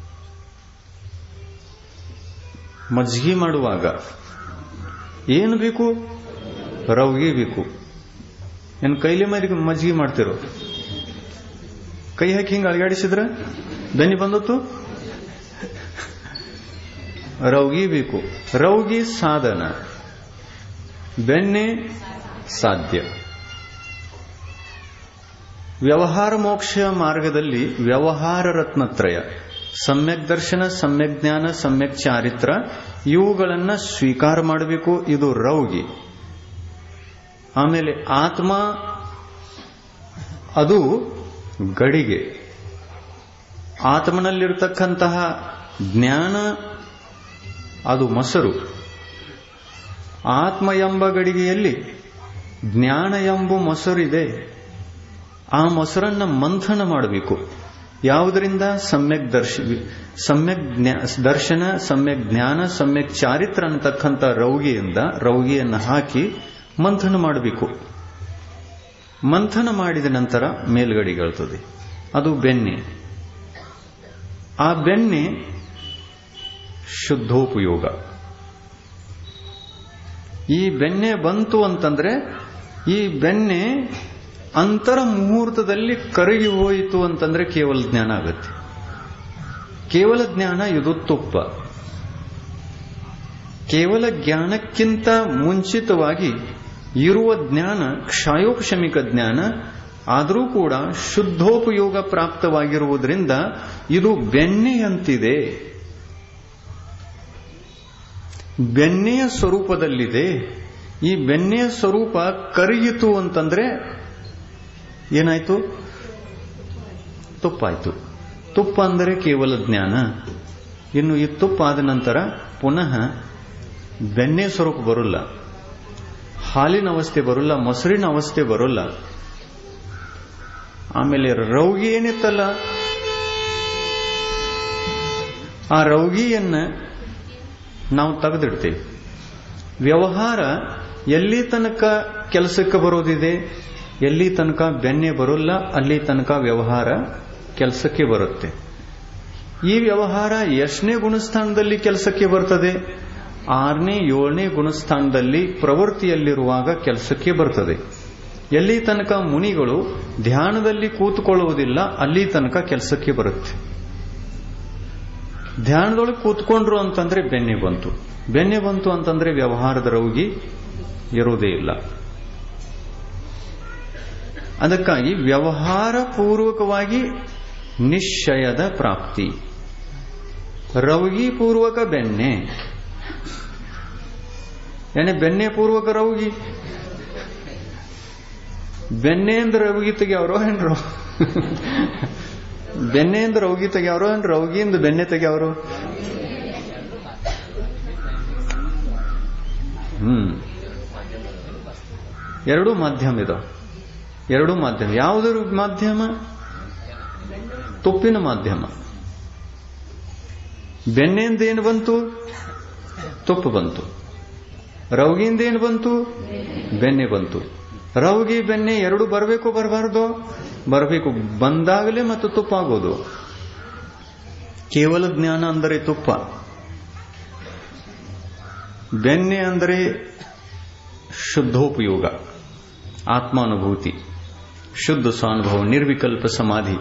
ಮಜ್ಜಿಗೆ ಮಾಡುವಾಗ ಏನು ಬೇಕು ರವ್ಗೆ ಬೇಕು ಏನ್ ಕೈಲಿ ಮರಿ ಮಜ್ಜಿಗೆ ಮಾಡ್ತಿರೋ ಕೈ ಹಾಕಿ ಹಿಂಗೆ ಅಳಗಾಡಿಸಿದ್ರ ಬೆನ್ನಿ ಬಂದತ್ತು ರವ್ಗಿ ಬೇಕು ರವ್ಗಿ ಸಾಧನ ಬೆಣ್ಣೆ ಸಾಧ್ಯ ವ್ಯವಹಾರ ಮೋಕ್ಷ ಮಾರ್ಗದಲ್ಲಿ ವ್ಯವಹಾರ ರತ್ನತ್ರಯ ಸಮ್ಯಕ್ ದರ್ಶನ ಸಮ್ಯಕ್ ಜ್ಞಾನ ಸಮ್ಯಕ್ ಚಾರಿತ್ರ ಇವುಗಳನ್ನ ಸ್ವೀಕಾರ ಮಾಡಬೇಕು ಇದು ರೌಗಿ ಆಮೇಲೆ ಆತ್ಮ ಅದು ಗಡಿಗೆ ಆತ್ಮನಲ್ಲಿರ್ತಕ್ಕಂತಹ ಜ್ಞಾನ ಅದು ಮೊಸರು ಆತ್ಮ ಎಂಬ ಗಡಿಗೆಯಲ್ಲಿ ಜ್ಞಾನ ಎಂಬ ಮೊಸರಿದೆ ಆ ಮೊಸರನ್ನ ಮಂಥನ ಮಾಡಬೇಕು ಯಾವುದರಿಂದ ಸಮ್ಯಕ್ ದರ್ಶ ಸಮ್ಯಕ್ ದರ್ಶನ ಸಮ್ಯಕ್ ಜ್ಞಾನ ಸಮ್ಯಕ್ ಚಾರಿತ್ರ ಅನ್ನತಕ್ಕಂಥ ರೌಗಿಯಿಂದ ರೌಗಿಯನ್ನು ಹಾಕಿ ಮಂಥನ ಮಾಡಬೇಕು ಮಂಥನ ಮಾಡಿದ ನಂತರ ಮೇಲ್ಗಡೆಗಳ್ತದೆ ಅದು ಬೆಣ್ಣೆ ಆ ಬೆಣ್ಣೆ ಶುದ್ಧೋಪಯೋಗ ಈ ಬೆಣ್ಣೆ ಬಂತು ಅಂತಂದ್ರೆ ಈ ಬೆಣ್ಣೆ ಅಂತರ ಮುಹೂರ್ತದಲ್ಲಿ ಕರಗಿ ಹೋಯಿತು ಅಂತಂದ್ರೆ ಕೇವಲ ಜ್ಞಾನ ಆಗುತ್ತೆ ಕೇವಲ ಜ್ಞಾನ ಇದು ತುಪ್ಪ ಕೇವಲ ಜ್ಞಾನಕ್ಕಿಂತ ಮುಂಚಿತವಾಗಿ ಇರುವ ಜ್ಞಾನ ಕ್ಷಾಯೋಪಶಮಿಕ ಜ್ಞಾನ ಆದರೂ ಕೂಡ ಶುದ್ಧೋಪಯೋಗ ಪ್ರಾಪ್ತವಾಗಿರುವುದರಿಂದ ಇದು ಬೆಣ್ಣೆಯಂತಿದೆ ಬೆಣ್ಣೆಯ ಸ್ವರೂಪದಲ್ಲಿದೆ ಈ ಬೆಣ್ಣೆಯ ಸ್ವರೂಪ ಕರಗಿತು ಅಂತಂದ್ರೆ ಏನಾಯ್ತು ತುಪ್ಪ ಆಯ್ತು ತುಪ್ಪ ಅಂದರೆ ಕೇವಲ ಜ್ಞಾನ ಇನ್ನು ಈ ತುಪ್ಪ ಆದ ನಂತರ ಪುನಃ ಬೆಣ್ಣೆ ಸ್ವರೂಪ ಬರೋಲ್ಲ ಹಾಲಿನ ಅವಸ್ಥೆ ಬರೋಲ್ಲ ಮೊಸರಿನ ಅವಸ್ಥೆ ಬರೋಲ್ಲ ಆಮೇಲೆ ರೌಗಿ ಏನಿತ್ತಲ್ಲ ಆ ರೌಗಿಯನ್ನ ನಾವು ತೆಗೆದಿಡ್ತೇವೆ ವ್ಯವಹಾರ ಎಲ್ಲಿ ತನಕ ಕೆಲಸಕ್ಕೆ ಬರೋದಿದೆ ಎಲ್ಲಿ ತನಕ ಬೆಣ್ಣೆ ಬರೋಲ್ಲ ಅಲ್ಲಿ ತನಕ ವ್ಯವಹಾರ ಕೆಲಸಕ್ಕೆ ಬರುತ್ತೆ ಈ ವ್ಯವಹಾರ ಎಷ್ಟನೇ ಗುಣಸ್ಥಾನದಲ್ಲಿ ಕೆಲಸಕ್ಕೆ ಬರ್ತದೆ ಆರನೇ ಏಳನೇ ಗುಣಸ್ಥಾನದಲ್ಲಿ ಪ್ರವೃತ್ತಿಯಲ್ಲಿರುವಾಗ ಕೆಲಸಕ್ಕೆ ಬರ್ತದೆ ಎಲ್ಲಿ ತನಕ ಮುನಿಗಳು ಧ್ಯಾನದಲ್ಲಿ ಕೂತ್ಕೊಳ್ಳುವುದಿಲ್ಲ ಅಲ್ಲಿ ತನಕ ಕೆಲಸಕ್ಕೆ ಬರುತ್ತೆ ಧ್ಯಾನದೊಳಗೆ ಕೂತ್ಕೊಂಡ್ರು ಅಂತಂದ್ರೆ ಬೆಣ್ಣೆ ಬಂತು ಬೆಣ್ಣೆ ಬಂತು ಅಂತಂದ್ರೆ ವ್ಯವಹಾರದ ರೌಗಿ ಇರುವುದೇ ಇಲ್ಲ ಅದಕ್ಕಾಗಿ ವ್ಯವಹಾರ ಪೂರ್ವಕವಾಗಿ ನಿಶ್ಚಯದ ಪ್ರಾಪ್ತಿ ರೌಗಿ ಪೂರ್ವಕ ಬೆಣ್ಣೆ ಏನೇ ಬೆಣ್ಣೆ ಪೂರ್ವಕ ರೌಗಿ ಬೆಣ್ಣೆ ಅಂದ್ರೆ ರೌಗಿ ತೆಗ್ಯಾವ್ರೋ ಏನ್ರೋ ಬೆಣ್ಣೆಯಿಂದ ರೌಗಿ ತೆಗ್ಯಾವ್ರೋ ಏನ್ ರೌಗಿಯಿಂದ ಬೆಣ್ಣೆ ತೆಗ್ಯಾವ್ರು ಹ್ಮ್ ಎರಡೂ ಮಾಧ್ಯಮ ಇದಾವ ಎರಡೂ ಮಾಧ್ಯಮ ಯಾವುದರ ಮಾಧ್ಯಮ ತುಪ್ಪಿನ ಮಾಧ್ಯಮ ಬೆಣ್ಣೆಯಿಂದ ಏನು ಬಂತು ತುಪ್ಪ ಬಂತು ರೌಗಿಯಿಂದ ಏನು ಬಂತು ಬೆಣ್ಣೆ ಬಂತು ರೌಗಿ ಬೆಣ್ಣೆ ಎರಡು ಬರಬೇಕು ಬರಬಾರ್ದು ಬರಬೇಕು ಬಂದಾಗಲೇ ಮತ್ತು ತುಪ್ಪ ಆಗೋದು ಕೇವಲ ಜ್ಞಾನ ಅಂದರೆ ತುಪ್ಪ ಬೆಣ್ಣೆ ಅಂದರೆ ಶುದ್ಧೋಪಯೋಗ ಆತ್ಮಾನುಭೂತಿ ಶುದ್ಧ ಸ್ವಾನುಭವ ನಿರ್ವಿಕಲ್ಪ ಸಮಾಧಿ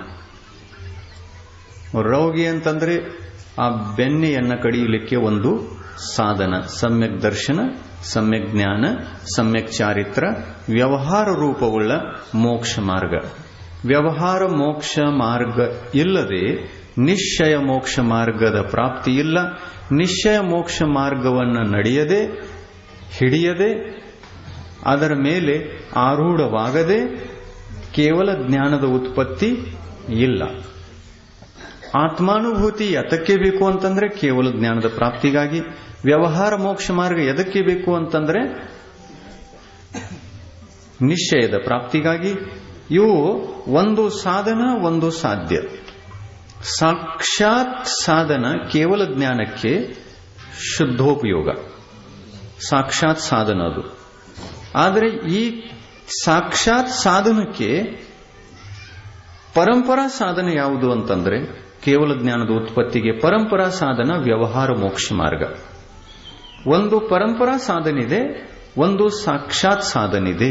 ರೌಗಿ ಅಂತಂದ್ರೆ ಆ ಬೆಣ್ಣೆಯನ್ನ ಕಡಿಯಲಿಕ್ಕೆ ಒಂದು ಸಾಧನ ಸಮ್ಯಕ್ ದರ್ಶನ ಸಮ್ಯಕ್ ಜ್ಞಾನ ಸಮ್ಯಕ್ ಚಾರಿತ್ರ ವ್ಯವಹಾರ ರೂಪವುಳ್ಳ ಮೋಕ್ಷ ಮಾರ್ಗ ವ್ಯವಹಾರ ಮೋಕ್ಷ ಮಾರ್ಗ ಇಲ್ಲದೆ ನಿಶ್ಚಯ ಮೋಕ್ಷ ಮಾರ್ಗದ ಪ್ರಾಪ್ತಿ ಇಲ್ಲ ನಿಶ್ಚಯ ಮೋಕ್ಷ ಮಾರ್ಗವನ್ನು ನಡೆಯದೆ ಹಿಡಿಯದೆ ಅದರ ಮೇಲೆ ಆರೂಢವಾಗದೆ ಕೇವಲ ಜ್ಞಾನದ ಉತ್ಪತ್ತಿ ಇಲ್ಲ ಆತ್ಮಾನುಭೂತಿ ಎದಕ್ಕೆ ಬೇಕು ಅಂತಂದ್ರೆ ಕೇವಲ ಜ್ಞಾನದ ಪ್ರಾಪ್ತಿಗಾಗಿ ವ್ಯವಹಾರ ಮೋಕ್ಷ ಮಾರ್ಗ ಎದಕ್ಕೆ ಬೇಕು ಅಂತಂದ್ರೆ ನಿಶ್ಚಯದ ಪ್ರಾಪ್ತಿಗಾಗಿ ಇವು ಒಂದು ಸಾಧನ ಒಂದು ಸಾಧ್ಯ ಸಾಕ್ಷಾತ್ ಸಾಧನ ಕೇವಲ ಜ್ಞಾನಕ್ಕೆ ಶುದ್ಧೋಪಯೋಗ ಸಾಕ್ಷಾತ್ ಸಾಧನ ಅದು ಆದರೆ ಈ ಸಾಕ್ಷಾತ್ ಸಾಧನಕ್ಕೆ ಪರಂಪರಾ ಸಾಧನ ಯಾವುದು ಅಂತಂದ್ರೆ ಕೇವಲ ಜ್ಞಾನದ ಉತ್ಪತ್ತಿಗೆ ಪರಂಪರಾ ಸಾಧನ ವ್ಯವಹಾರ ಮೋಕ್ಷ ಮಾರ್ಗ ಒಂದು ಪರಂಪರಾ ಸಾಧನಿದೆ ಒಂದು ಸಾಕ್ಷಾತ್ ಸಾಧನಿದೆ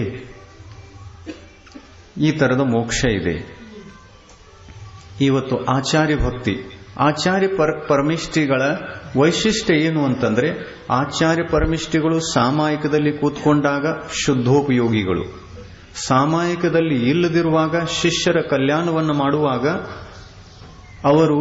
ಈ ತರದ ಮೋಕ್ಷ ಇದೆ ಇವತ್ತು ಆಚಾರ್ಯ ಭಕ್ತಿ ಆಚಾರ್ಯ ಪರ ಪರಮಿಷ್ಠಿಗಳ ವೈಶಿಷ್ಟ್ಯ ಏನು ಅಂತಂದ್ರೆ ಆಚಾರ್ಯ ಪರಮಿಷ್ಠಿಗಳು ಸಾಮಾಯಿಕದಲ್ಲಿ ಕೂತ್ಕೊಂಡಾಗ ಶುದ್ಧೋಪಯೋಗಿಗಳು ಸಾಮಾಯಿಕದಲ್ಲಿ ಇಲ್ಲದಿರುವಾಗ ಶಿಷ್ಯರ ಕಲ್ಯಾಣವನ್ನು ಮಾಡುವಾಗ ಅವರು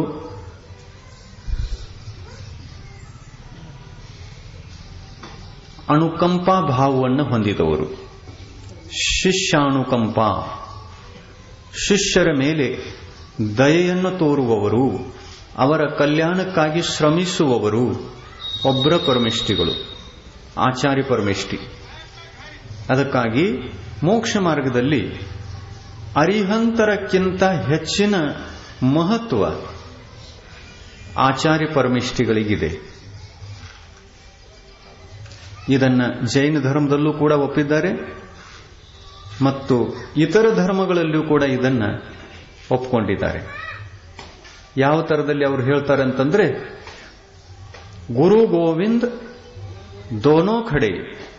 ಅನುಕಂಪ ಭಾವವನ್ನು ಹೊಂದಿದವರು ಶಿಷ್ಯಾನುಕಂಪ ಶಿಷ್ಯರ ಮೇಲೆ ದಯೆಯನ್ನು ತೋರುವವರು ಅವರ ಕಲ್ಯಾಣಕ್ಕಾಗಿ ಶ್ರಮಿಸುವವರು ಒಬ್ಬರ ಪರಮಿಷ್ಠಿಗಳು ಆಚಾರ್ಯ ಪರಮಿಷ್ಠಿ ಅದಕ್ಕಾಗಿ ಮೋಕ್ಷ ಮಾರ್ಗದಲ್ಲಿ ಅರಿಹಂತರಕ್ಕಿಂತ ಹೆಚ್ಚಿನ ಮಹತ್ವ ಆಚಾರ್ಯ ಪರಮಿಷ್ಠಿಗಳಿಗಿದೆ ಇದನ್ನ ಜೈನ ಧರ್ಮದಲ್ಲೂ ಕೂಡ ಒಪ್ಪಿದ್ದಾರೆ ಮತ್ತು ಇತರ ಧರ್ಮಗಳಲ್ಲೂ ಕೂಡ ಇದನ್ನ ಒಪ್ಕೊಂಡಿದ್ದಾರೆ ಯಾವ ತರದಲ್ಲಿ ಅವರು ಹೇಳ್ತಾರೆ ಅಂತಂದ್ರೆ ಗುರು ಗೋವಿಂದ್ ದೋನೋ ಖಡೆ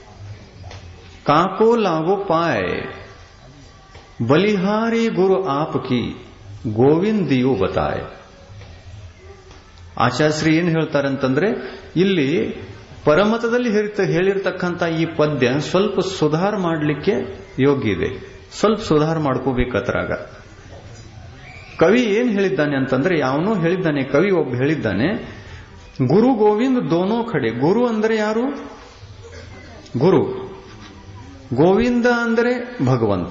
ಕಾಕೋ ಲಾಗೋ ಪಾಯ್ ಬಲಿಹಾರಿ ಗುರು ಆಪ್ಕಿ ಗೋವಿಂದಿಯು ಬತಾಯ್ ಆಚಾರ್ಯಶ್ರೀ ಏನ್ ಹೇಳ್ತಾರೆ ಅಂತಂದ್ರೆ ಇಲ್ಲಿ ಪರಮತದಲ್ಲಿ ಹೇಳಿರ್ತಕ್ಕಂಥ ಈ ಪದ್ಯ ಸ್ವಲ್ಪ ಸುಧಾರ ಮಾಡಲಿಕ್ಕೆ ಯೋಗ್ಯ ಇದೆ ಸ್ವಲ್ಪ ಸುಧಾರ ಮಾಡ್ಕೋಬೇಕತ್ರಾಗ ಕವಿ ಏನ್ ಹೇಳಿದ್ದಾನೆ ಅಂತಂದ್ರೆ ಯಾವನೋ ಹೇಳಿದ್ದಾನೆ ಕವಿ ಒಬ್ಬ ಹೇಳಿದ್ದಾನೆ ಗುರು ಗೋವಿಂದ್ ದೋನೋ ಖಡೆ ಗುರು ಅಂದರೆ ಯಾರು ಗುರು ಗೋವಿಂದ ಅಂದರೆ ಭಗವಂತ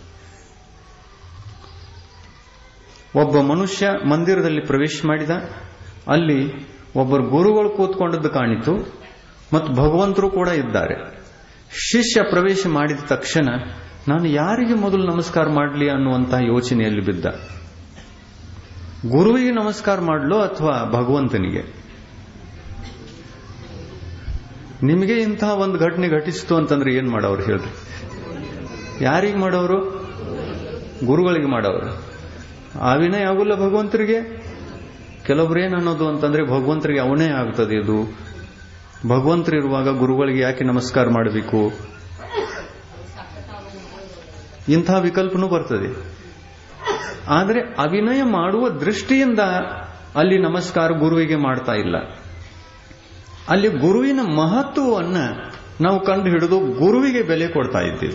ಒಬ್ಬ ಮನುಷ್ಯ ಮಂದಿರದಲ್ಲಿ ಪ್ರವೇಶ ಮಾಡಿದ ಅಲ್ಲಿ ಒಬ್ಬರು ಗುರುಗಳು ಕೂತ್ಕೊಂಡದ್ದು ಕಾಣಿತು ಮತ್ತು ಭಗವಂತರು ಕೂಡ ಇದ್ದಾರೆ ಶಿಷ್ಯ ಪ್ರವೇಶ ಮಾಡಿದ ತಕ್ಷಣ ನಾನು ಯಾರಿಗೆ ಮೊದಲು ನಮಸ್ಕಾರ ಮಾಡಲಿ ಅನ್ನುವಂತಹ ಯೋಚನೆಯಲ್ಲಿ ಬಿದ್ದ ಗುರುವಿಗೆ ನಮಸ್ಕಾರ ಮಾಡಲು ಅಥವಾ ಭಗವಂತನಿಗೆ ನಿಮಗೆ ಇಂತಹ ಒಂದು ಘಟನೆ ಘಟಿಸಿತು ಅಂತಂದ್ರೆ ಏನ್ ಮಾಡೋರು ಹೇಳ್ರಿ ಯಾರಿಗೆ ಮಾಡೋರು ಗುರುಗಳಿಗೆ ಮಾಡೋರು ಆ ವಿನಯ ಆಗುಲ್ಲ ಭಗವಂತರಿಗೆ ಕೆಲವೊಬ್ರು ಏನ್ ಅನ್ನೋದು ಅಂತಂದ್ರೆ ಭಗವಂತರಿಗೆ ಅವನೇ ಆಗ್ತದೆ ಇದು ಭಗವಂತರಿರುವಾಗ ಗುರುಗಳಿಗೆ ಯಾಕೆ ನಮಸ್ಕಾರ ಮಾಡಬೇಕು ಇಂತಹ ವಿಕಲ್ಪನೂ ಬರ್ತದೆ ಆದರೆ ಅಭಿನಯ ಮಾಡುವ ದೃಷ್ಟಿಯಿಂದ ಅಲ್ಲಿ ನಮಸ್ಕಾರ ಗುರುವಿಗೆ ಮಾಡ್ತಾ ಇಲ್ಲ ಅಲ್ಲಿ ಗುರುವಿನ ಮಹತ್ವವನ್ನ ನಾವು ಕಂಡು ಹಿಡಿದು ಗುರುವಿಗೆ ಬೆಲೆ ಕೊಡ್ತಾ ಇದ್ದೀವಿ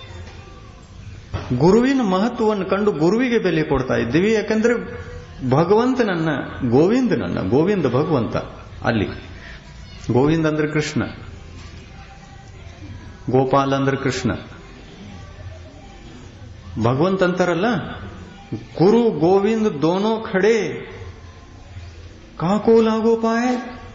ಗುರುವಿನ ಮಹತ್ವವನ್ನು ಕಂಡು ಗುರುವಿಗೆ ಬೆಲೆ ಕೊಡ್ತಾ ಇದ್ದೀವಿ ಯಾಕಂದ್ರೆ ಭಗವಂತನನ್ನ ಗೋವಿಂದನನ್ನ ಗೋವಿಂದ ಭಗವಂತ ಅಲ್ಲಿ ಗೋವಿಂದ ಅಂದ್ರೆ ಕೃಷ್ಣ ಗೋಪಾಲ ಅಂದ್ರೆ ಕೃಷ್ಣ ಭಗವಂತ ಅಂತಾರಲ್ಲ ಗುರು ಗೋವಿಂದ ದೋನೋ ಖಡೆ ಕಾಕೋ ಲಾಗೋ ಪಾಯ್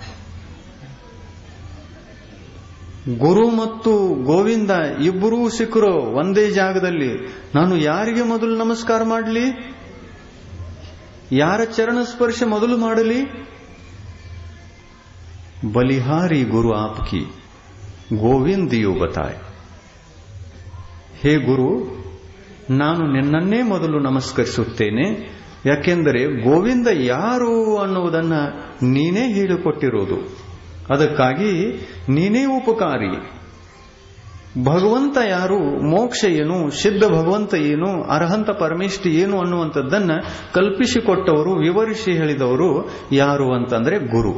ಗುರು ಮತ್ತು ಗೋವಿಂದ ಇಬ್ಬರೂ ಸಿಕ್ಕರು ಒಂದೇ ಜಾಗದಲ್ಲಿ ನಾನು ಯಾರಿಗೆ ಮೊದಲು ನಮಸ್ಕಾರ ಮಾಡಲಿ ಯಾರ ಚರಣ ಸ್ಪರ್ಶ ಮೊದಲು ಮಾಡಲಿ ಬಲಿಹಾರಿ ಗುರು ಆಪ್ಕಿ ಗೋವಿಂದಿಯು ಬತಾಯ್ ಹೇ ಗುರು ನಾನು ನಿನ್ನನ್ನೇ ಮೊದಲು ನಮಸ್ಕರಿಸುತ್ತೇನೆ ಯಾಕೆಂದರೆ ಗೋವಿಂದ ಯಾರು ಅನ್ನುವುದನ್ನ ನೀನೇ ಹೇಳಿಕೊಟ್ಟಿರೋದು ಅದಕ್ಕಾಗಿ ನೀನೇ ಉಪಕಾರಿ ಭಗವಂತ ಯಾರು ಮೋಕ್ಷ ಏನು ಸಿದ್ಧ ಭಗವಂತ ಏನು ಅರ್ಹಂತ ಪರಮೇಷ್ಠಿ ಏನು ಅನ್ನುವಂಥದ್ದನ್ನ ಕಲ್ಪಿಸಿಕೊಟ್ಟವರು ವಿವರಿಸಿ ಹೇಳಿದವರು ಯಾರು ಅಂತಂದ್ರೆ ಗುರು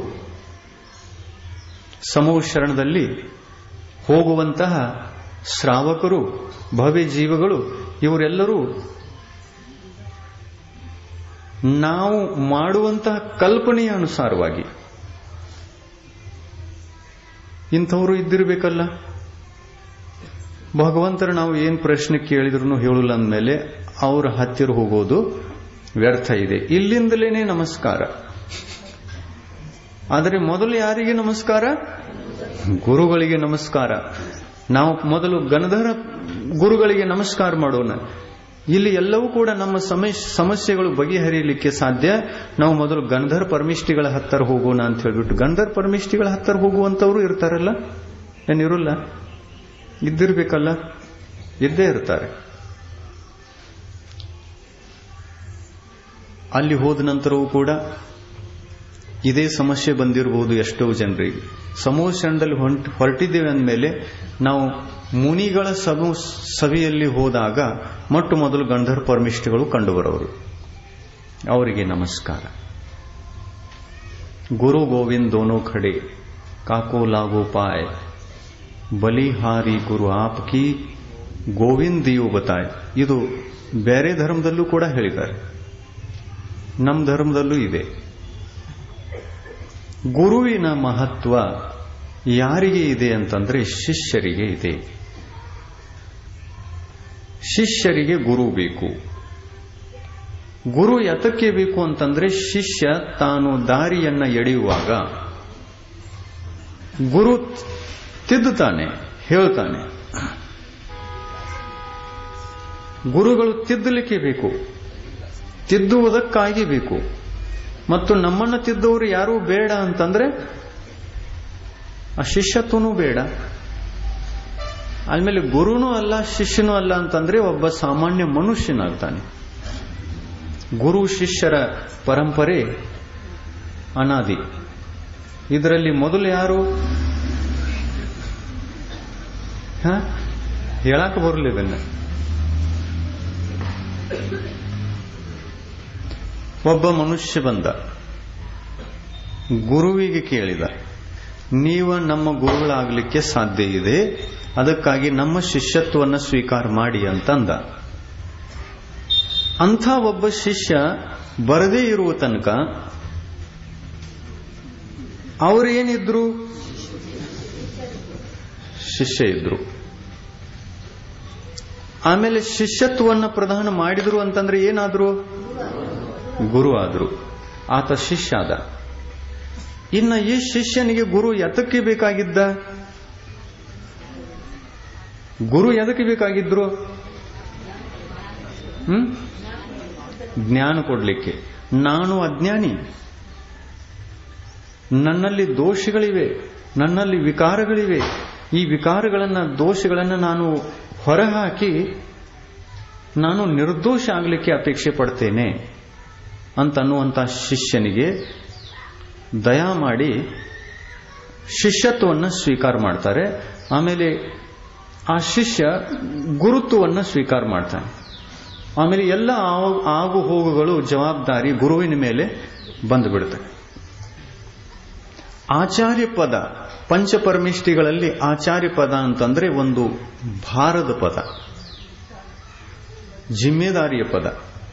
ಸಮೂಹ ಶರಣದಲ್ಲಿ ಹೋಗುವಂತಹ ಶ್ರಾವಕರು ಭವ್ಯ ಜೀವಗಳು ಇವರೆಲ್ಲರೂ ನಾವು ಮಾಡುವಂತಹ ಕಲ್ಪನೆಯ ಅನುಸಾರವಾಗಿ ಇಂಥವರು ಇದ್ದಿರಬೇಕಲ್ಲ ಭಗವಂತರ ನಾವು ಏನ್ ಪ್ರಶ್ನೆ ಕೇಳಿದ್ರು ಹೇಳಲ್ಲ ಅಂದಮೇಲೆ ಅವರ ಹತ್ತಿರ ಹೋಗೋದು ವ್ಯರ್ಥ ಇದೆ ಇಲ್ಲಿಂದಲೇನೆ ನಮಸ್ಕಾರ ಆದರೆ ಮೊದಲು ಯಾರಿಗೆ ನಮಸ್ಕಾರ ಗುರುಗಳಿಗೆ ನಮಸ್ಕಾರ ನಾವು ಮೊದಲು ಗಣಧರ ಗುರುಗಳಿಗೆ ನಮಸ್ಕಾರ ಮಾಡೋಣ ಇಲ್ಲಿ ಎಲ್ಲವೂ ಕೂಡ ನಮ್ಮ ಸಮಸ್ಯೆಗಳು ಬಗೆಹರಿಯಲಿಕ್ಕೆ ಸಾಧ್ಯ ನಾವು ಮೊದಲು ಗಂಧರ್ ಪರಮಿಷ್ಠಿಗಳ ಹತ್ತರ ಹೋಗೋಣ ಅಂತ ಹೇಳ್ಬಿಟ್ಟು ಗಂಧರ್ ಪರಮಿಷ್ಠಿಗಳ ಹತ್ತರ ಹೋಗುವಂತವ್ರು ಇರ್ತಾರಲ್ಲ ಏನಿರಲ್ಲ ಇದ್ದಿರ್ಬೇಕಲ್ಲ ಇದ್ದೇ ಇರ್ತಾರೆ ಅಲ್ಲಿ ಹೋದ ನಂತರವೂ ಕೂಡ ಇದೇ ಸಮಸ್ಯೆ ಬಂದಿರಬಹುದು ಎಷ್ಟೋ ಜನರಿಗೆ ಸಮೋಷಣದಲ್ಲಿ ಹೊಂಟ ಹೊರಟಿದ್ದೇವೆ ಅಂದಮೇಲೆ ನಾವು ಮುನಿಗಳ ಸಭು ಸಭೆಯಲ್ಲಿ ಹೋದಾಗ ಮೊಟ್ಟ ಮೊದಲು ಗಂಧರ್ವ ಪರಮಿಷ್ಠಗಳು ಕಂಡುಬರೋರು ಅವರಿಗೆ ನಮಸ್ಕಾರ ಗುರು ಗೋವಿಂದ್ ದೋನೋ ಖಡೆ ಕಾಕೋ ಲಾಗೋ ಪಾಯ್ ಬಲಿಹಾರಿ ಗುರು ಆಪ್ಕಿ ಗೋವಿಂದ್ ದಿಯೋ ಬತಾಯ್ ಇದು ಬೇರೆ ಧರ್ಮದಲ್ಲೂ ಕೂಡ ಹೇಳಿದ್ದಾರೆ ನಮ್ಮ ಧರ್ಮದಲ್ಲೂ ಇದೆ ಗುರುವಿನ ಮಹತ್ವ ಯಾರಿಗೆ ಇದೆ ಅಂತಂದ್ರೆ ಶಿಷ್ಯರಿಗೆ ಇದೆ ಶಿಷ್ಯರಿಗೆ ಗುರು ಬೇಕು ಗುರು ಎತಕ್ಕೆ ಬೇಕು ಅಂತಂದ್ರೆ ಶಿಷ್ಯ ತಾನು ದಾರಿಯನ್ನ ಎಳೆಯುವಾಗ ಗುರು ತಿದ್ದುತ್ತಾನೆ ಹೇಳ್ತಾನೆ ಗುರುಗಳು ತಿದ್ದಲಿಕ್ಕೆ ಬೇಕು ತಿದ್ದುವುದಕ್ಕಾಗಿ ಬೇಕು ಮತ್ತು ನಮ್ಮನ್ನು ತಿದ್ದವರು ಯಾರೂ ಬೇಡ ಅಂತಂದ್ರೆ ಆ ಶಿಷ್ಯತ್ವನೂ ಬೇಡ ಆಮೇಲೆ ಗುರುನೂ ಅಲ್ಲ ಶಿಷ್ಯನೂ ಅಲ್ಲ ಅಂತಂದ್ರೆ ಒಬ್ಬ ಸಾಮಾನ್ಯ ಮನುಷ್ಯನಾಗ್ತಾನೆ ಗುರು ಶಿಷ್ಯರ ಪರಂಪರೆ ಅನಾದಿ ಇದರಲ್ಲಿ ಮೊದಲು ಯಾರು ಹೇಳಾಕ ಬರಲಿ ಇದನ್ನ ಒಬ್ಬ ಮನುಷ್ಯ ಬಂದ ಗುರುವಿಗೆ ಕೇಳಿದ ನೀವು ನಮ್ಮ ಗುರುಗಳಾಗಲಿಕ್ಕೆ ಸಾಧ್ಯ ಇದೆ ಅದಕ್ಕಾಗಿ ನಮ್ಮ ಶಿಷ್ಯತ್ವವನ್ನು ಸ್ವೀಕಾರ ಮಾಡಿ ಅಂತಂದ ಅಂಥ ಒಬ್ಬ ಶಿಷ್ಯ ಬರದೇ ಇರುವ ತನಕ ಅವರೇನಿದ್ರು ಶಿಷ್ಯ ಇದ್ರು ಆಮೇಲೆ ಶಿಷ್ಯತ್ವವನ್ನು ಪ್ರದಾನ ಮಾಡಿದ್ರು ಅಂತಂದ್ರೆ ಏನಾದ್ರು ಗುರು ಆದ್ರು ಆತ ಶಿಷ್ಯ ಆದ ಇನ್ನ ಈ ಶಿಷ್ಯನಿಗೆ ಗುರು ಎದಕ್ಕೆ ಬೇಕಾಗಿದ್ದ ಗುರು ಎದಕ್ಕೆ ಬೇಕಾಗಿದ್ರು ಹ್ಮ್ ಜ್ಞಾನ ಕೊಡ್ಲಿಕ್ಕೆ ನಾನು ಅಜ್ಞಾನಿ ನನ್ನಲ್ಲಿ ದೋಷಗಳಿವೆ ನನ್ನಲ್ಲಿ ವಿಕಾರಗಳಿವೆ ಈ ವಿಕಾರಗಳನ್ನ ದೋಷಗಳನ್ನ ನಾನು ಹೊರಹಾಕಿ ನಾನು ನಿರ್ದೋಷ ಆಗಲಿಕ್ಕೆ ಅಪೇಕ್ಷೆ ಪಡ್ತೇನೆ ಅಂತನ್ನುವಂಥ ಶಿಷ್ಯನಿಗೆ ದಯಾ ಮಾಡಿ ಶಿಷ್ಯತ್ವವನ್ನು ಸ್ವೀಕಾರ ಮಾಡ್ತಾರೆ ಆಮೇಲೆ ಆ ಶಿಷ್ಯ ಗುರುತ್ವವನ್ನು ಸ್ವೀಕಾರ ಮಾಡ್ತಾನೆ ಆಮೇಲೆ ಎಲ್ಲ ಆಗು ಹೋಗುಗಳು ಜವಾಬ್ದಾರಿ ಗುರುವಿನ ಮೇಲೆ ಬಂದು ಬಿಡುತ್ತೆ ಆಚಾರ್ಯ ಪದ ಪಂಚಪರಮಿಷ್ಠಿಗಳಲ್ಲಿ ಆಚಾರ್ಯ ಪದ ಅಂತಂದ್ರೆ ಒಂದು ಭಾರದ ಪದ ಜಿಮ್ಮೆದಾರಿಯ ಪದ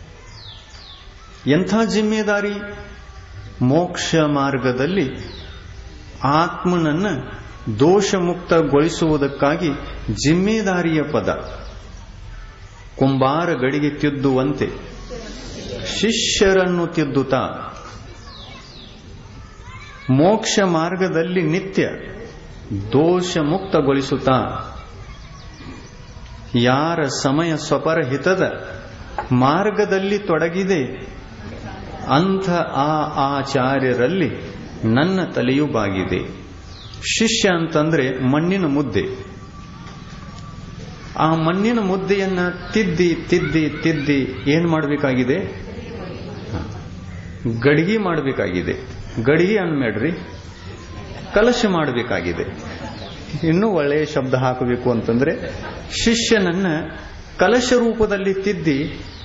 ಎಂಥ ಜಿಮ್ಮೆದಾರಿ ಮೋಕ್ಷ ಮಾರ್ಗದಲ್ಲಿ ಆತ್ಮನನ್ನ ದೋಷಮುಕ್ತಗೊಳಿಸುವುದಕ್ಕಾಗಿ ಜಿಮ್ಮೆದಾರಿಯ ಪದ ಕುಂಬಾರ ಗಡಿಗೆ ತಿದ್ದುವಂತೆ ಶಿಷ್ಯರನ್ನು ತಿದ್ದುತ್ತಾ ಮೋಕ್ಷ ಮಾರ್ಗದಲ್ಲಿ ನಿತ್ಯ ದೋಷ ಮುಕ್ತಗೊಳಿಸುತ್ತಾ ಯಾರ ಸಮಯ ಸ್ವಪರ ಹಿತದ ಮಾರ್ಗದಲ್ಲಿ ತೊಡಗಿದೆ ಅಂಥ ಆ ಆಚಾರ್ಯರಲ್ಲಿ ನನ್ನ ತಲೆಯೂ ಬಾಗಿದೆ ಶಿಷ್ಯ ಅಂತಂದ್ರೆ ಮಣ್ಣಿನ ಮುದ್ದೆ ಆ ಮಣ್ಣಿನ ಮುದ್ದೆಯನ್ನ ತಿದ್ದಿ ತಿದ್ದಿ ತಿದ್ದಿ ಏನ್ ಮಾಡಬೇಕಾಗಿದೆ ಗಡಿಗೆ ಮಾಡಬೇಕಾಗಿದೆ ಗಡಿಗೆ ಅನ್ಬೇಡ್ರಿ ಕಲಶ ಮಾಡಬೇಕಾಗಿದೆ ಇನ್ನೂ ಒಳ್ಳೆಯ ಶಬ್ದ ಹಾಕಬೇಕು ಅಂತಂದ್ರೆ ಶಿಷ್ಯನನ್ನ ಕಲಶ ರೂಪದಲ್ಲಿ ತಿದ್ದಿ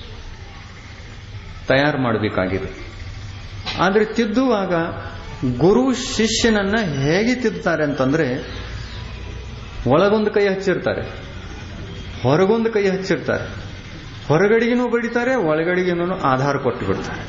ತಯಾರು ಮಾಡಬೇಕಾಗಿದೆ ಆದರೆ ತಿದ್ದುವಾಗ ಗುರು ಶಿಷ್ಯನನ್ನ ಹೇಗೆ ತಿದ್ದುತ್ತಾರೆ ಅಂತಂದ್ರೆ ಒಳಗೊಂದು ಕೈ ಹಚ್ಚಿರ್ತಾರೆ ಹೊರಗೊಂದು ಕೈ ಹಚ್ಚಿರ್ತಾರೆ ಹೊರಗಡೆಗೂ ಬಡಿತಾರೆ ಒಳಗಡೆಗೂ ಆಧಾರ ಕೊಟ್ಟು ಬಿಡ್ತಾರೆ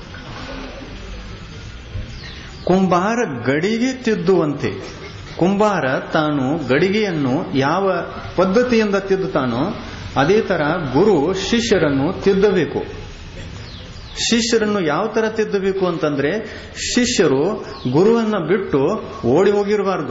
ಕುಂಬಾರ ಗಡಿಗೆ ತಿದ್ದುವಂತೆ ಕುಂಬಾರ ತಾನು ಗಡಿಗೆಯನ್ನು ಯಾವ ಪದ್ಧತಿಯಿಂದ ತಿದ್ದುತ್ತಾನೋ ಅದೇ ತರ ಗುರು ಶಿಷ್ಯರನ್ನು ತಿದ್ದಬೇಕು ಶಿಷ್ಯರನ್ನು ಯಾವ ತರ ತಿದ್ದಬೇಕು ಅಂತಂದ್ರೆ ಶಿಷ್ಯರು ಗುರುವನ್ನ ಬಿಟ್ಟು ಓಡಿ ಹೋಗಿರಬಾರ್ದು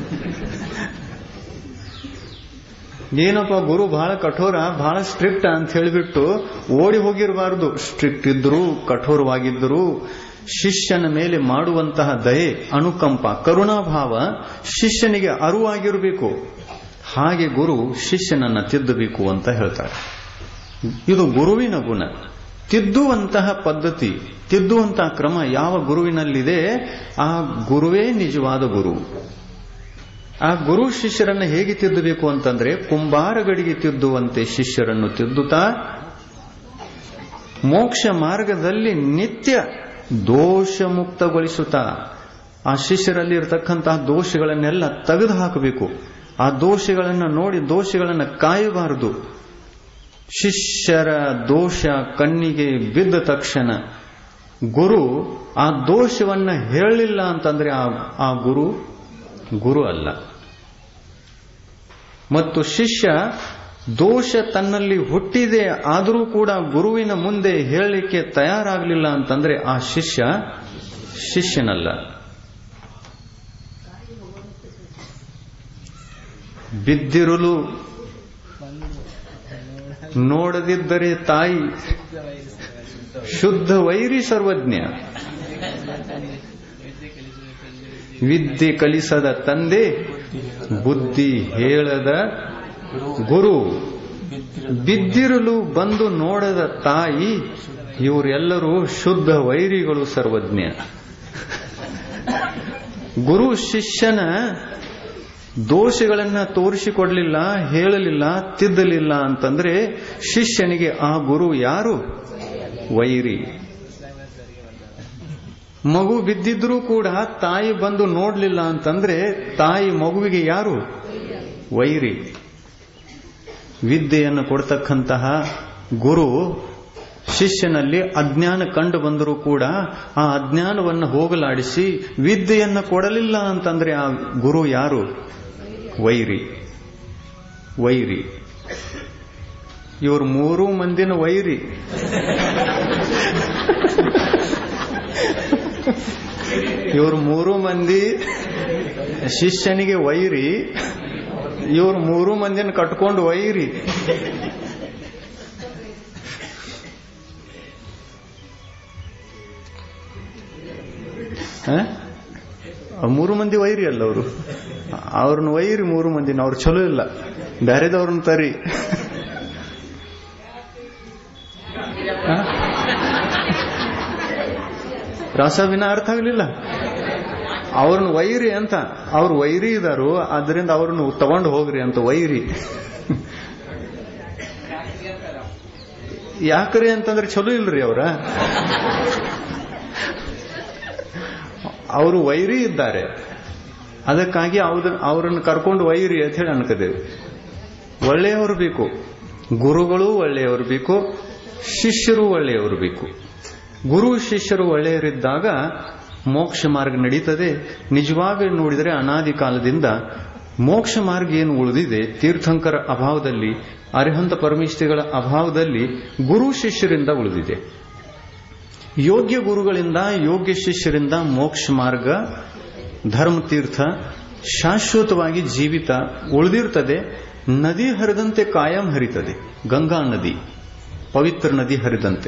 ಏನಪ್ಪ ಗುರು ಬಹಳ ಕಠೋರ ಬಹಳ ಸ್ಟ್ರಿಕ್ಟ್ ಅಂತ ಹೇಳಿಬಿಟ್ಟು ಓಡಿ ಹೋಗಿರಬಾರದು ಸ್ಟ್ರಿಕ್ಟ್ ಇದ್ರು ಕಠೋರವಾಗಿದ್ದರು ಶಿಷ್ಯನ ಮೇಲೆ ಮಾಡುವಂತಹ ದಯೆ ಅನುಕಂಪ ಕರುಣಾಭಾವ ಶಿಷ್ಯನಿಗೆ ಅರುವಾಗಿರಬೇಕು ಹಾಗೆ ಗುರು ಶಿಷ್ಯನನ್ನ ತಿದ್ದಬೇಕು ಅಂತ ಹೇಳ್ತಾರೆ ಇದು ಗುರುವಿನ ಗುಣ ತಿದ್ದುವಂತಹ ಪದ್ಧತಿ ತಿದ್ದುವಂತಹ ಕ್ರಮ ಯಾವ ಗುರುವಿನಲ್ಲಿದೆ ಆ ಗುರುವೇ ನಿಜವಾದ ಗುರು ಆ ಗುರು ಶಿಷ್ಯರನ್ನು ಹೇಗೆ ತಿದ್ದಬೇಕು ಅಂತಂದ್ರೆ ಕುಂಬಾರಗಡಿಗೆ ತಿದ್ದುವಂತೆ ಶಿಷ್ಯರನ್ನು ತಿದ್ದುತ್ತಾ ಮೋಕ್ಷ ಮಾರ್ಗದಲ್ಲಿ ನಿತ್ಯ ದೋಷ ಮುಕ್ತಗೊಳಿಸುತ್ತಾ ಆ ಶಿಷ್ಯರಲ್ಲಿ ಇರತಕ್ಕಂತಹ ದೋಷಗಳನ್ನೆಲ್ಲ ತೆಗೆದು ಹಾಕಬೇಕು ಆ ದೋಷಗಳನ್ನು ನೋಡಿ ದೋಷಗಳನ್ನು ಕಾಯಬಾರದು ಶಿಷ್ಯರ ದೋಷ ಕಣ್ಣಿಗೆ ಬಿದ್ದ ತಕ್ಷಣ ಗುರು ಆ ದೋಷವನ್ನ ಹೇಳಲಿಲ್ಲ ಅಂತಂದ್ರೆ ಆ ಗುರು ಗುರು ಅಲ್ಲ ಮತ್ತು ಶಿಷ್ಯ ದೋಷ ತನ್ನಲ್ಲಿ ಹುಟ್ಟಿದೆ ಆದರೂ ಕೂಡ ಗುರುವಿನ ಮುಂದೆ ಹೇಳಲಿಕ್ಕೆ ತಯಾರಾಗಲಿಲ್ಲ ಅಂತಂದ್ರೆ ಆ ಶಿಷ್ಯ ಶಿಷ್ಯನಲ್ಲ ಬಿದ್ದಿರಲು ನೋಡದಿದ್ದರೆ ತಾಯಿ ಶುದ್ಧ ವೈರಿ ಸರ್ವಜ್ಞ ವಿದ್ಯೆ ಕಲಿಸದ ತಂದೆ ಬುದ್ಧಿ ಹೇಳದ ಗುರು ಬಿದ್ದಿರಲು ಬಂದು ನೋಡದ ತಾಯಿ ಇವರೆಲ್ಲರೂ ಶುದ್ಧ ವೈರಿಗಳು ಸರ್ವಜ್ಞ ಗುರು ಶಿಷ್ಯನ ದೋಷಗಳನ್ನ ತೋರಿಸಿಕೊಡ್ಲಿಲ್ಲ ಹೇಳಲಿಲ್ಲ ತಿದ್ದಲಿಲ್ಲ ಅಂತಂದ್ರೆ ಶಿಷ್ಯನಿಗೆ ಆ ಗುರು ಯಾರು ವೈರಿ ಮಗು ಬಿದ್ದಿದ್ರೂ ಕೂಡ ತಾಯಿ ಬಂದು ನೋಡ್ಲಿಲ್ಲ ಅಂತಂದ್ರೆ ತಾಯಿ ಮಗುವಿಗೆ ಯಾರು ವೈರಿ ವಿದ್ಯೆಯನ್ನು ಕೊಡ್ತಕ್ಕಂತಹ ಗುರು ಶಿಷ್ಯನಲ್ಲಿ ಅಜ್ಞಾನ ಕಂಡು ಬಂದರೂ ಕೂಡ ಆ ಅಜ್ಞಾನವನ್ನು ಹೋಗಲಾಡಿಸಿ ವಿದ್ಯೆಯನ್ನು ಕೊಡಲಿಲ್ಲ ಅಂತಂದ್ರೆ ಆ ಗುರು ಯಾರು ವೈರಿ ವೈರಿ ಇವರು ಮೂರೂ ಮಂದಿನ ವೈರಿ ಇವರು ಮೂರು ಮಂದಿ ಶಿಷ್ಯನಿಗೆ ವೈರಿ ಇವರು ಮೂರು ಮಂದಿನ ಕಟ್ಕೊಂಡು ವೈರಿ ಮೂರು ಮಂದಿ ವೈರಿ ಅಲ್ಲ ಅವರು ಅವ್ರನ್ನ ವೈರಿ ಮೂರು ಮಂದಿನ ಅವ್ರು ಚಲೋ ಇಲ್ಲ ಬೇರೆದವ್ರನ್ನ ತರಿ ರಸವಿನ ಅರ್ಥ ಆಗಲಿಲ್ಲ ಅವ್ರನ್ನ ವೈರಿ ಅಂತ ಅವ್ರು ವೈರಿ ಇದಾರು ಅದರಿಂದ ಅವ್ರನ್ನ ತಗೊಂಡು ಹೋಗ್ರಿ ಅಂತ ವೈರಿ ಯಾಕ್ರಿ ಅಂತಂದ್ರೆ ಚಲೋ ಇಲ್ರಿ ಅವರ ಅವರು ವೈರಿ ಇದ್ದಾರೆ ಅದಕ್ಕಾಗಿ ಅವರನ್ನು ಕರ್ಕೊಂಡು ವೈರಿ ಅಂತ ಹೇಳಿ ಅನ್ಕದೇವೆ ಒಳ್ಳೆಯವರು ಬೇಕು ಗುರುಗಳು ಒಳ್ಳೆಯವರು ಬೇಕು ಶಿಷ್ಯರು ಒಳ್ಳೆಯವರು ಬೇಕು ಗುರು ಶಿಷ್ಯರು ಒಳ್ಳೆಯರಿದ್ದಾಗ ಮೋಕ್ಷ ಮಾರ್ಗ ನಡೀತದೆ ನಿಜವಾಗಿ ನೋಡಿದರೆ ಅನಾದಿ ಕಾಲದಿಂದ ಮೋಕ್ಷ ಮಾರ್ಗ ಏನು ಉಳಿದಿದೆ ತೀರ್ಥಂಕರ ಅಭಾವದಲ್ಲಿ ಅರಿಹಂತ ಪರಮೇಶ್ವರಿಗಳ ಅಭಾವದಲ್ಲಿ ಗುರು ಶಿಷ್ಯರಿಂದ ಉಳಿದಿದೆ ಯೋಗ್ಯ ಗುರುಗಳಿಂದ ಯೋಗ್ಯ ಶಿಷ್ಯರಿಂದ ಮೋಕ್ಷ ಮಾರ್ಗ ಧರ್ಮತೀರ್ಥ ಶಾಶ್ವತವಾಗಿ ಜೀವಿತ ಉಳಿದಿರ್ತದೆ ನದಿ ಹರಿದಂತೆ ಕಾಯಂ ಹರಿತದೆ ಗಂಗಾ ನದಿ ಪವಿತ್ರ ನದಿ ಹರಿದಂತೆ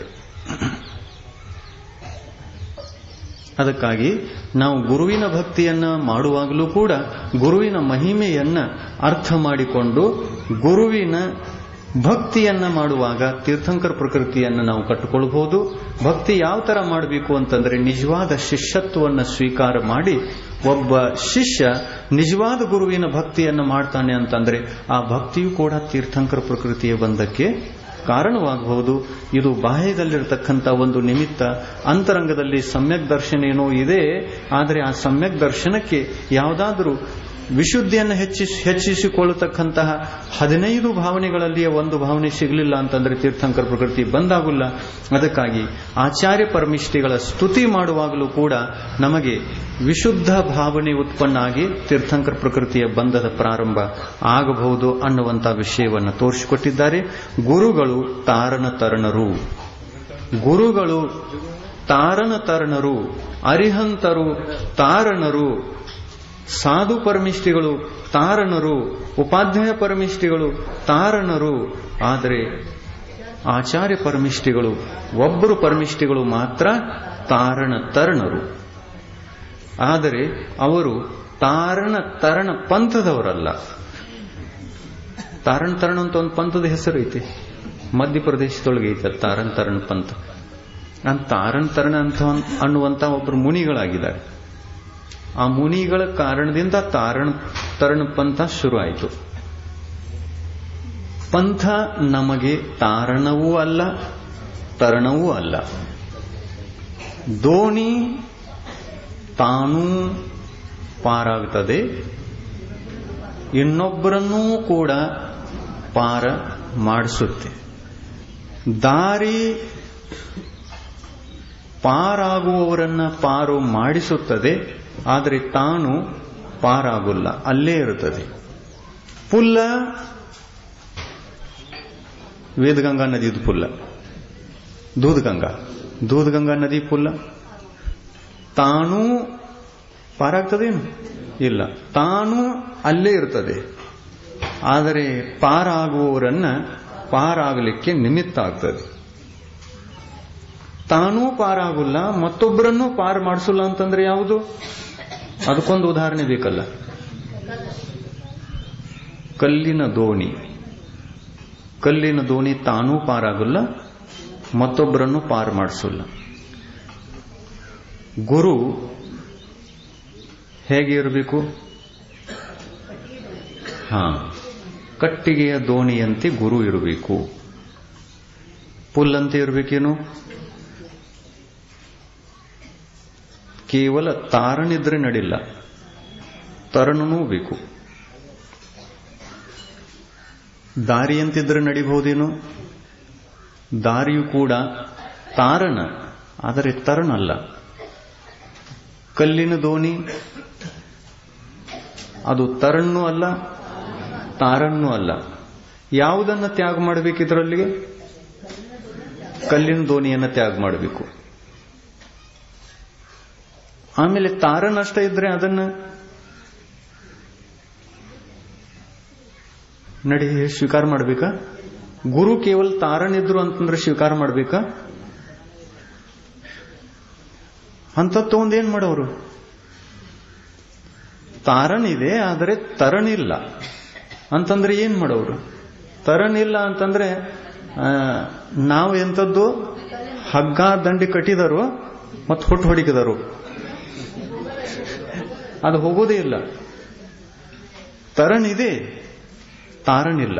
ಅದಕ್ಕಾಗಿ ನಾವು ಗುರುವಿನ ಭಕ್ತಿಯನ್ನ ಮಾಡುವಾಗಲೂ ಕೂಡ ಗುರುವಿನ ಮಹಿಮೆಯನ್ನ ಅರ್ಥ ಮಾಡಿಕೊಂಡು ಗುರುವಿನ ಭಕ್ತಿಯನ್ನ ಮಾಡುವಾಗ ತೀರ್ಥಂಕರ ಪ್ರಕೃತಿಯನ್ನು ನಾವು ಕಟ್ಟಿಕೊಳ್ಬಹುದು ಭಕ್ತಿ ಯಾವ ತರ ಮಾಡಬೇಕು ಅಂತಂದ್ರೆ ನಿಜವಾದ ಶಿಷ್ಯತ್ವವನ್ನು ಸ್ವೀಕಾರ ಮಾಡಿ ಒಬ್ಬ ಶಿಷ್ಯ ನಿಜವಾದ ಗುರುವಿನ ಭಕ್ತಿಯನ್ನು ಮಾಡ್ತಾನೆ ಅಂತಂದ್ರೆ ಆ ಭಕ್ತಿಯು ಕೂಡ ತೀರ್ಥಂಕರ ಪ್ರಕೃತಿಯ ಬಂಧಕ್ಕೆ ಕಾರಣವಾಗಬಹುದು ಇದು ಬಾಹ್ಯದಲ್ಲಿರತಕ್ಕಂಥ ಒಂದು ನಿಮಿತ್ತ ಅಂತರಂಗದಲ್ಲಿ ಸಮ್ಯಕ್ ದರ್ಶನ ಏನೋ ಇದೆ ಆದರೆ ಆ ಸಮ್ಯಕ್ ದರ್ಶನಕ್ಕೆ ಯಾವುದಾದ್ರೂ ವಿಶುದ್ಧಿಯನ್ನು ಹೆಚ್ಚಿಸಿ ಹೆಚ್ಚಿಸಿಕೊಳ್ಳತಕ್ಕಂತಹ ಹದಿನೈದು ಭಾವನೆಗಳಲ್ಲಿಯೇ ಒಂದು ಭಾವನೆ ಸಿಗಲಿಲ್ಲ ಅಂತಂದ್ರೆ ತೀರ್ಥಂಕರ ಪ್ರಕೃತಿ ಬಂದಾಗುಲ್ಲ ಅದಕ್ಕಾಗಿ ಆಚಾರ್ಯ ಪರಮಿಷ್ಠಿಗಳ ಸ್ತುತಿ ಮಾಡುವಾಗಲೂ ಕೂಡ ನಮಗೆ ವಿಶುದ್ಧ ಭಾವನೆ ಉತ್ಪನ್ನ ಆಗಿ ತೀರ್ಥಂಕರ ಪ್ರಕೃತಿಯ ಬಂಧದ ಪ್ರಾರಂಭ ಆಗಬಹುದು ಅನ್ನುವಂಥ ವಿಷಯವನ್ನು ತೋರಿಸಿಕೊಟ್ಟಿದ್ದಾರೆ ಗುರುಗಳು ತಾರಣ ತರಣರು ಗುರುಗಳು ತಾರಣ ತರಣರು ಅರಿಹಂತರು ತಾರಣರು ಸಾಧು ಪರಮಿಷ್ಠಿಗಳು ತಾರಣರು ಉಪಾಧ್ಯಾಯ ಪರಮಿಷ್ಠಿಗಳು ತಾರಣರು ಆದರೆ ಆಚಾರ್ಯ ಪರಮಿಷ್ಠಿಗಳು ಒಬ್ಬರು ಪರಮಿಷ್ಠಿಗಳು ಮಾತ್ರ ತಾರಣ ತರಣರು ಆದರೆ ಅವರು ತಾರಣ ತರಣ ಪಂಥದವರಲ್ಲ ತಾರಣ್ ತರಣ್ ಅಂತ ಒಂದು ಪಂಥದ ಹೆಸರು ಐತಿ ಮಧ್ಯಪ್ರದೇಶದೊಳಗೆ ಐತೆ ತಾರಣ್ ತರಣ್ ಪಂಥ ನಾನು ತಾರಣ್ ತರಣ ಅಂತ ಅನ್ನುವಂತ ಒಬ್ಬರು ಮುನಿಗಳಾಗಿದ್ದಾರೆ ಆ ಮುನಿಗಳ ಕಾರಣದಿಂದ ತಾರಣ್ ತರಣ್ ಪಂಥ ಶುರು ಆಯಿತು ಪಂಥ ನಮಗೆ ತಾರಣವೂ ಅಲ್ಲ ತರಣವೂ ಅಲ್ಲ ದೋಣಿ ತಾನೂ ಪಾರಾಗುತ್ತದೆ ಇನ್ನೊಬ್ಬರನ್ನೂ ಕೂಡ ಪಾರ ಮಾಡಿಸುತ್ತೆ ದಾರಿ ಪಾರಾಗುವವರನ್ನ ಪಾರು ಮಾಡಿಸುತ್ತದೆ ಆದರೆ ತಾನು ಪಾರಾಗುಲ್ಲ ಅಲ್ಲೇ ಇರುತ್ತದೆ ಪುಲ್ಲ ವೇದಗಂಗಾ ನದಿದು ಪುಲ್ಲ ದೂದಗಂಗಾ ದೂದಗಂಗಾ ನದಿ ಪುಲ್ಲ ತಾನೂ ಪಾರಾಗ್ತದೇನು ಇಲ್ಲ ತಾನು ಅಲ್ಲೇ ಇರ್ತದೆ ಆದರೆ ಪಾರಾಗುವವರನ್ನ ಪಾರಾಗಲಿಕ್ಕೆ ನಿಮಿತ್ತ ಆಗ್ತದೆ ತಾನೂ ಪಾರಾಗುಲ್ಲ ಮತ್ತೊಬ್ಬರನ್ನು ಪಾರು ಮಾಡಿಸಲ್ಲ ಅಂತಂದ್ರೆ ಯಾವುದು ಅದಕ್ಕೊಂದು ಉದಾಹರಣೆ ಬೇಕಲ್ಲ ಕಲ್ಲಿನ ದೋಣಿ ಕಲ್ಲಿನ ದೋಣಿ ತಾನೂ ಪಾರಾಗಲ್ಲ ಮತ್ತೊಬ್ಬರನ್ನು ಪಾರು ಮಾಡಿಸಲ್ಲ ಗುರು ಹೇಗೆ ಇರಬೇಕು ಹಾ ಕಟ್ಟಿಗೆಯ ದೋಣಿಯಂತೆ ಗುರು ಇರಬೇಕು ಪುಲ್ಲಂತೆ ಇರಬೇಕೇನು ಕೇವಲ ತಾರಣಿದ್ರೆ ನಡಿಲ್ಲ ತರಣನೂ ಬೇಕು ದಾರಿಯಂತಿದ್ರೆ ನಡಿಬಹುದೇನು ದಾರಿಯು ಕೂಡ ತಾರಣ ಆದರೆ ತರಣಲ್ಲ ಕಲ್ಲಿನ ದೋಣಿ ಅದು ತರಣ್ಣು ಅಲ್ಲ ತಾರಣ್ಣು ಅಲ್ಲ ಯಾವುದನ್ನ ತ್ಯಾಗ ಮಾಡಬೇಕು ಇದರಲ್ಲಿಗೆ ಕಲ್ಲಿನ ದೋಣಿಯನ್ನ ತ್ಯಾಗ ಮಾಡಬೇಕು ಆಮೇಲೆ ತಾರನ್ ಅಷ್ಟ ಇದ್ರೆ ಅದನ್ನ ನಡಿ ಸ್ವೀಕಾರ ಮಾಡ್ಬೇಕಾ ಗುರು ಕೇವಲ ತಾರನ್ ಇದ್ರು ಅಂತಂದ್ರೆ ಸ್ವೀಕಾರ ಮಾಡ್ಬೇಕಾ ಅಂತ ತಗೊಂಡೇನ್ ಮಾಡೋರು ತಾರನ್ ಇದೆ ಆದರೆ ತರಣಿಲ್ಲ ಅಂತಂದ್ರೆ ಏನ್ ಮಾಡೋರು ತರಣಿಲ್ಲ ಅಂತಂದ್ರೆ ನಾವು ಎಂಥದ್ದು ಹಗ್ಗ ದಂಡಿ ಕಟ್ಟಿದರು ಮತ್ತು ಹುಟ್ಟು ಹೊಡಿಕಿದರು ಅದು ಹೋಗೋದೇ ಇಲ್ಲ ತರಣಿದೆ ತಾರಣಿಲ್ಲ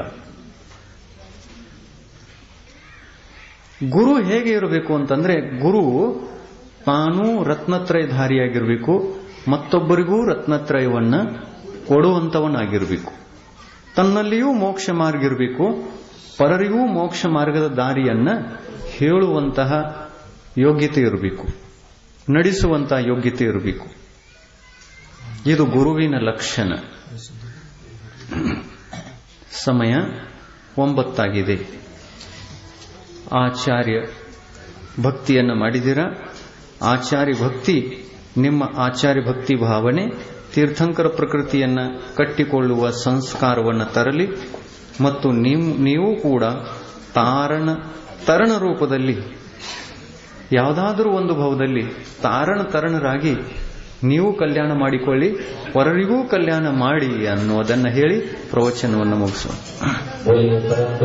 ಗುರು ಹೇಗೆ ಇರಬೇಕು ಅಂತಂದ್ರೆ ಗುರು ತಾನೂ ರತ್ನತ್ರಯಧಾರಿಯಾಗಿರ್ಬೇಕು ಮತ್ತೊಬ್ಬರಿಗೂ ರತ್ನತ್ರಯವನ್ನ ಕೊಡುವಂತವನಾಗಿರ್ಬೇಕು ತನ್ನಲ್ಲಿಯೂ ಮೋಕ್ಷ ಮಾರ್ಗ ಇರಬೇಕು ಪರರಿಗೂ ಮೋಕ್ಷ ಮಾರ್ಗದ ದಾರಿಯನ್ನ ಹೇಳುವಂತಹ ಯೋಗ್ಯತೆ ಇರಬೇಕು ನಡೆಸುವಂತಹ ಯೋಗ್ಯತೆ ಇರಬೇಕು ಇದು ಗುರುವಿನ ಲಕ್ಷಣ ಸಮಯ ಒಂಬತ್ತಾಗಿದೆ ಆಚಾರ್ಯ ಭಕ್ತಿಯನ್ನು ಮಾಡಿದಿರ ಆಚಾರ್ಯ ಭಕ್ತಿ ನಿಮ್ಮ ಆಚಾರ್ಯ ಭಕ್ತಿ ಭಾವನೆ ತೀರ್ಥಂಕರ ಪ್ರಕೃತಿಯನ್ನ ಕಟ್ಟಿಕೊಳ್ಳುವ ಸಂಸ್ಕಾರವನ್ನು ತರಲಿ ಮತ್ತು ನೀವು ಕೂಡ ತಾರಣ ತರಣ ರೂಪದಲ್ಲಿ ಯಾವುದಾದರೂ ಒಂದು ಭಾವದಲ್ಲಿ ತಾರಣ ತರಣರಾಗಿ ನೀವು ಕಲ್ಯಾಣ ಮಾಡಿಕೊಳ್ಳಿ ಹೊರರಿಗೂ ಕಲ್ಯಾಣ ಮಾಡಿ ಅನ್ನೋದನ್ನ ಹೇಳಿ ಪ್ರವಚನವನ್ನು ಮುಗಿಸೋಣ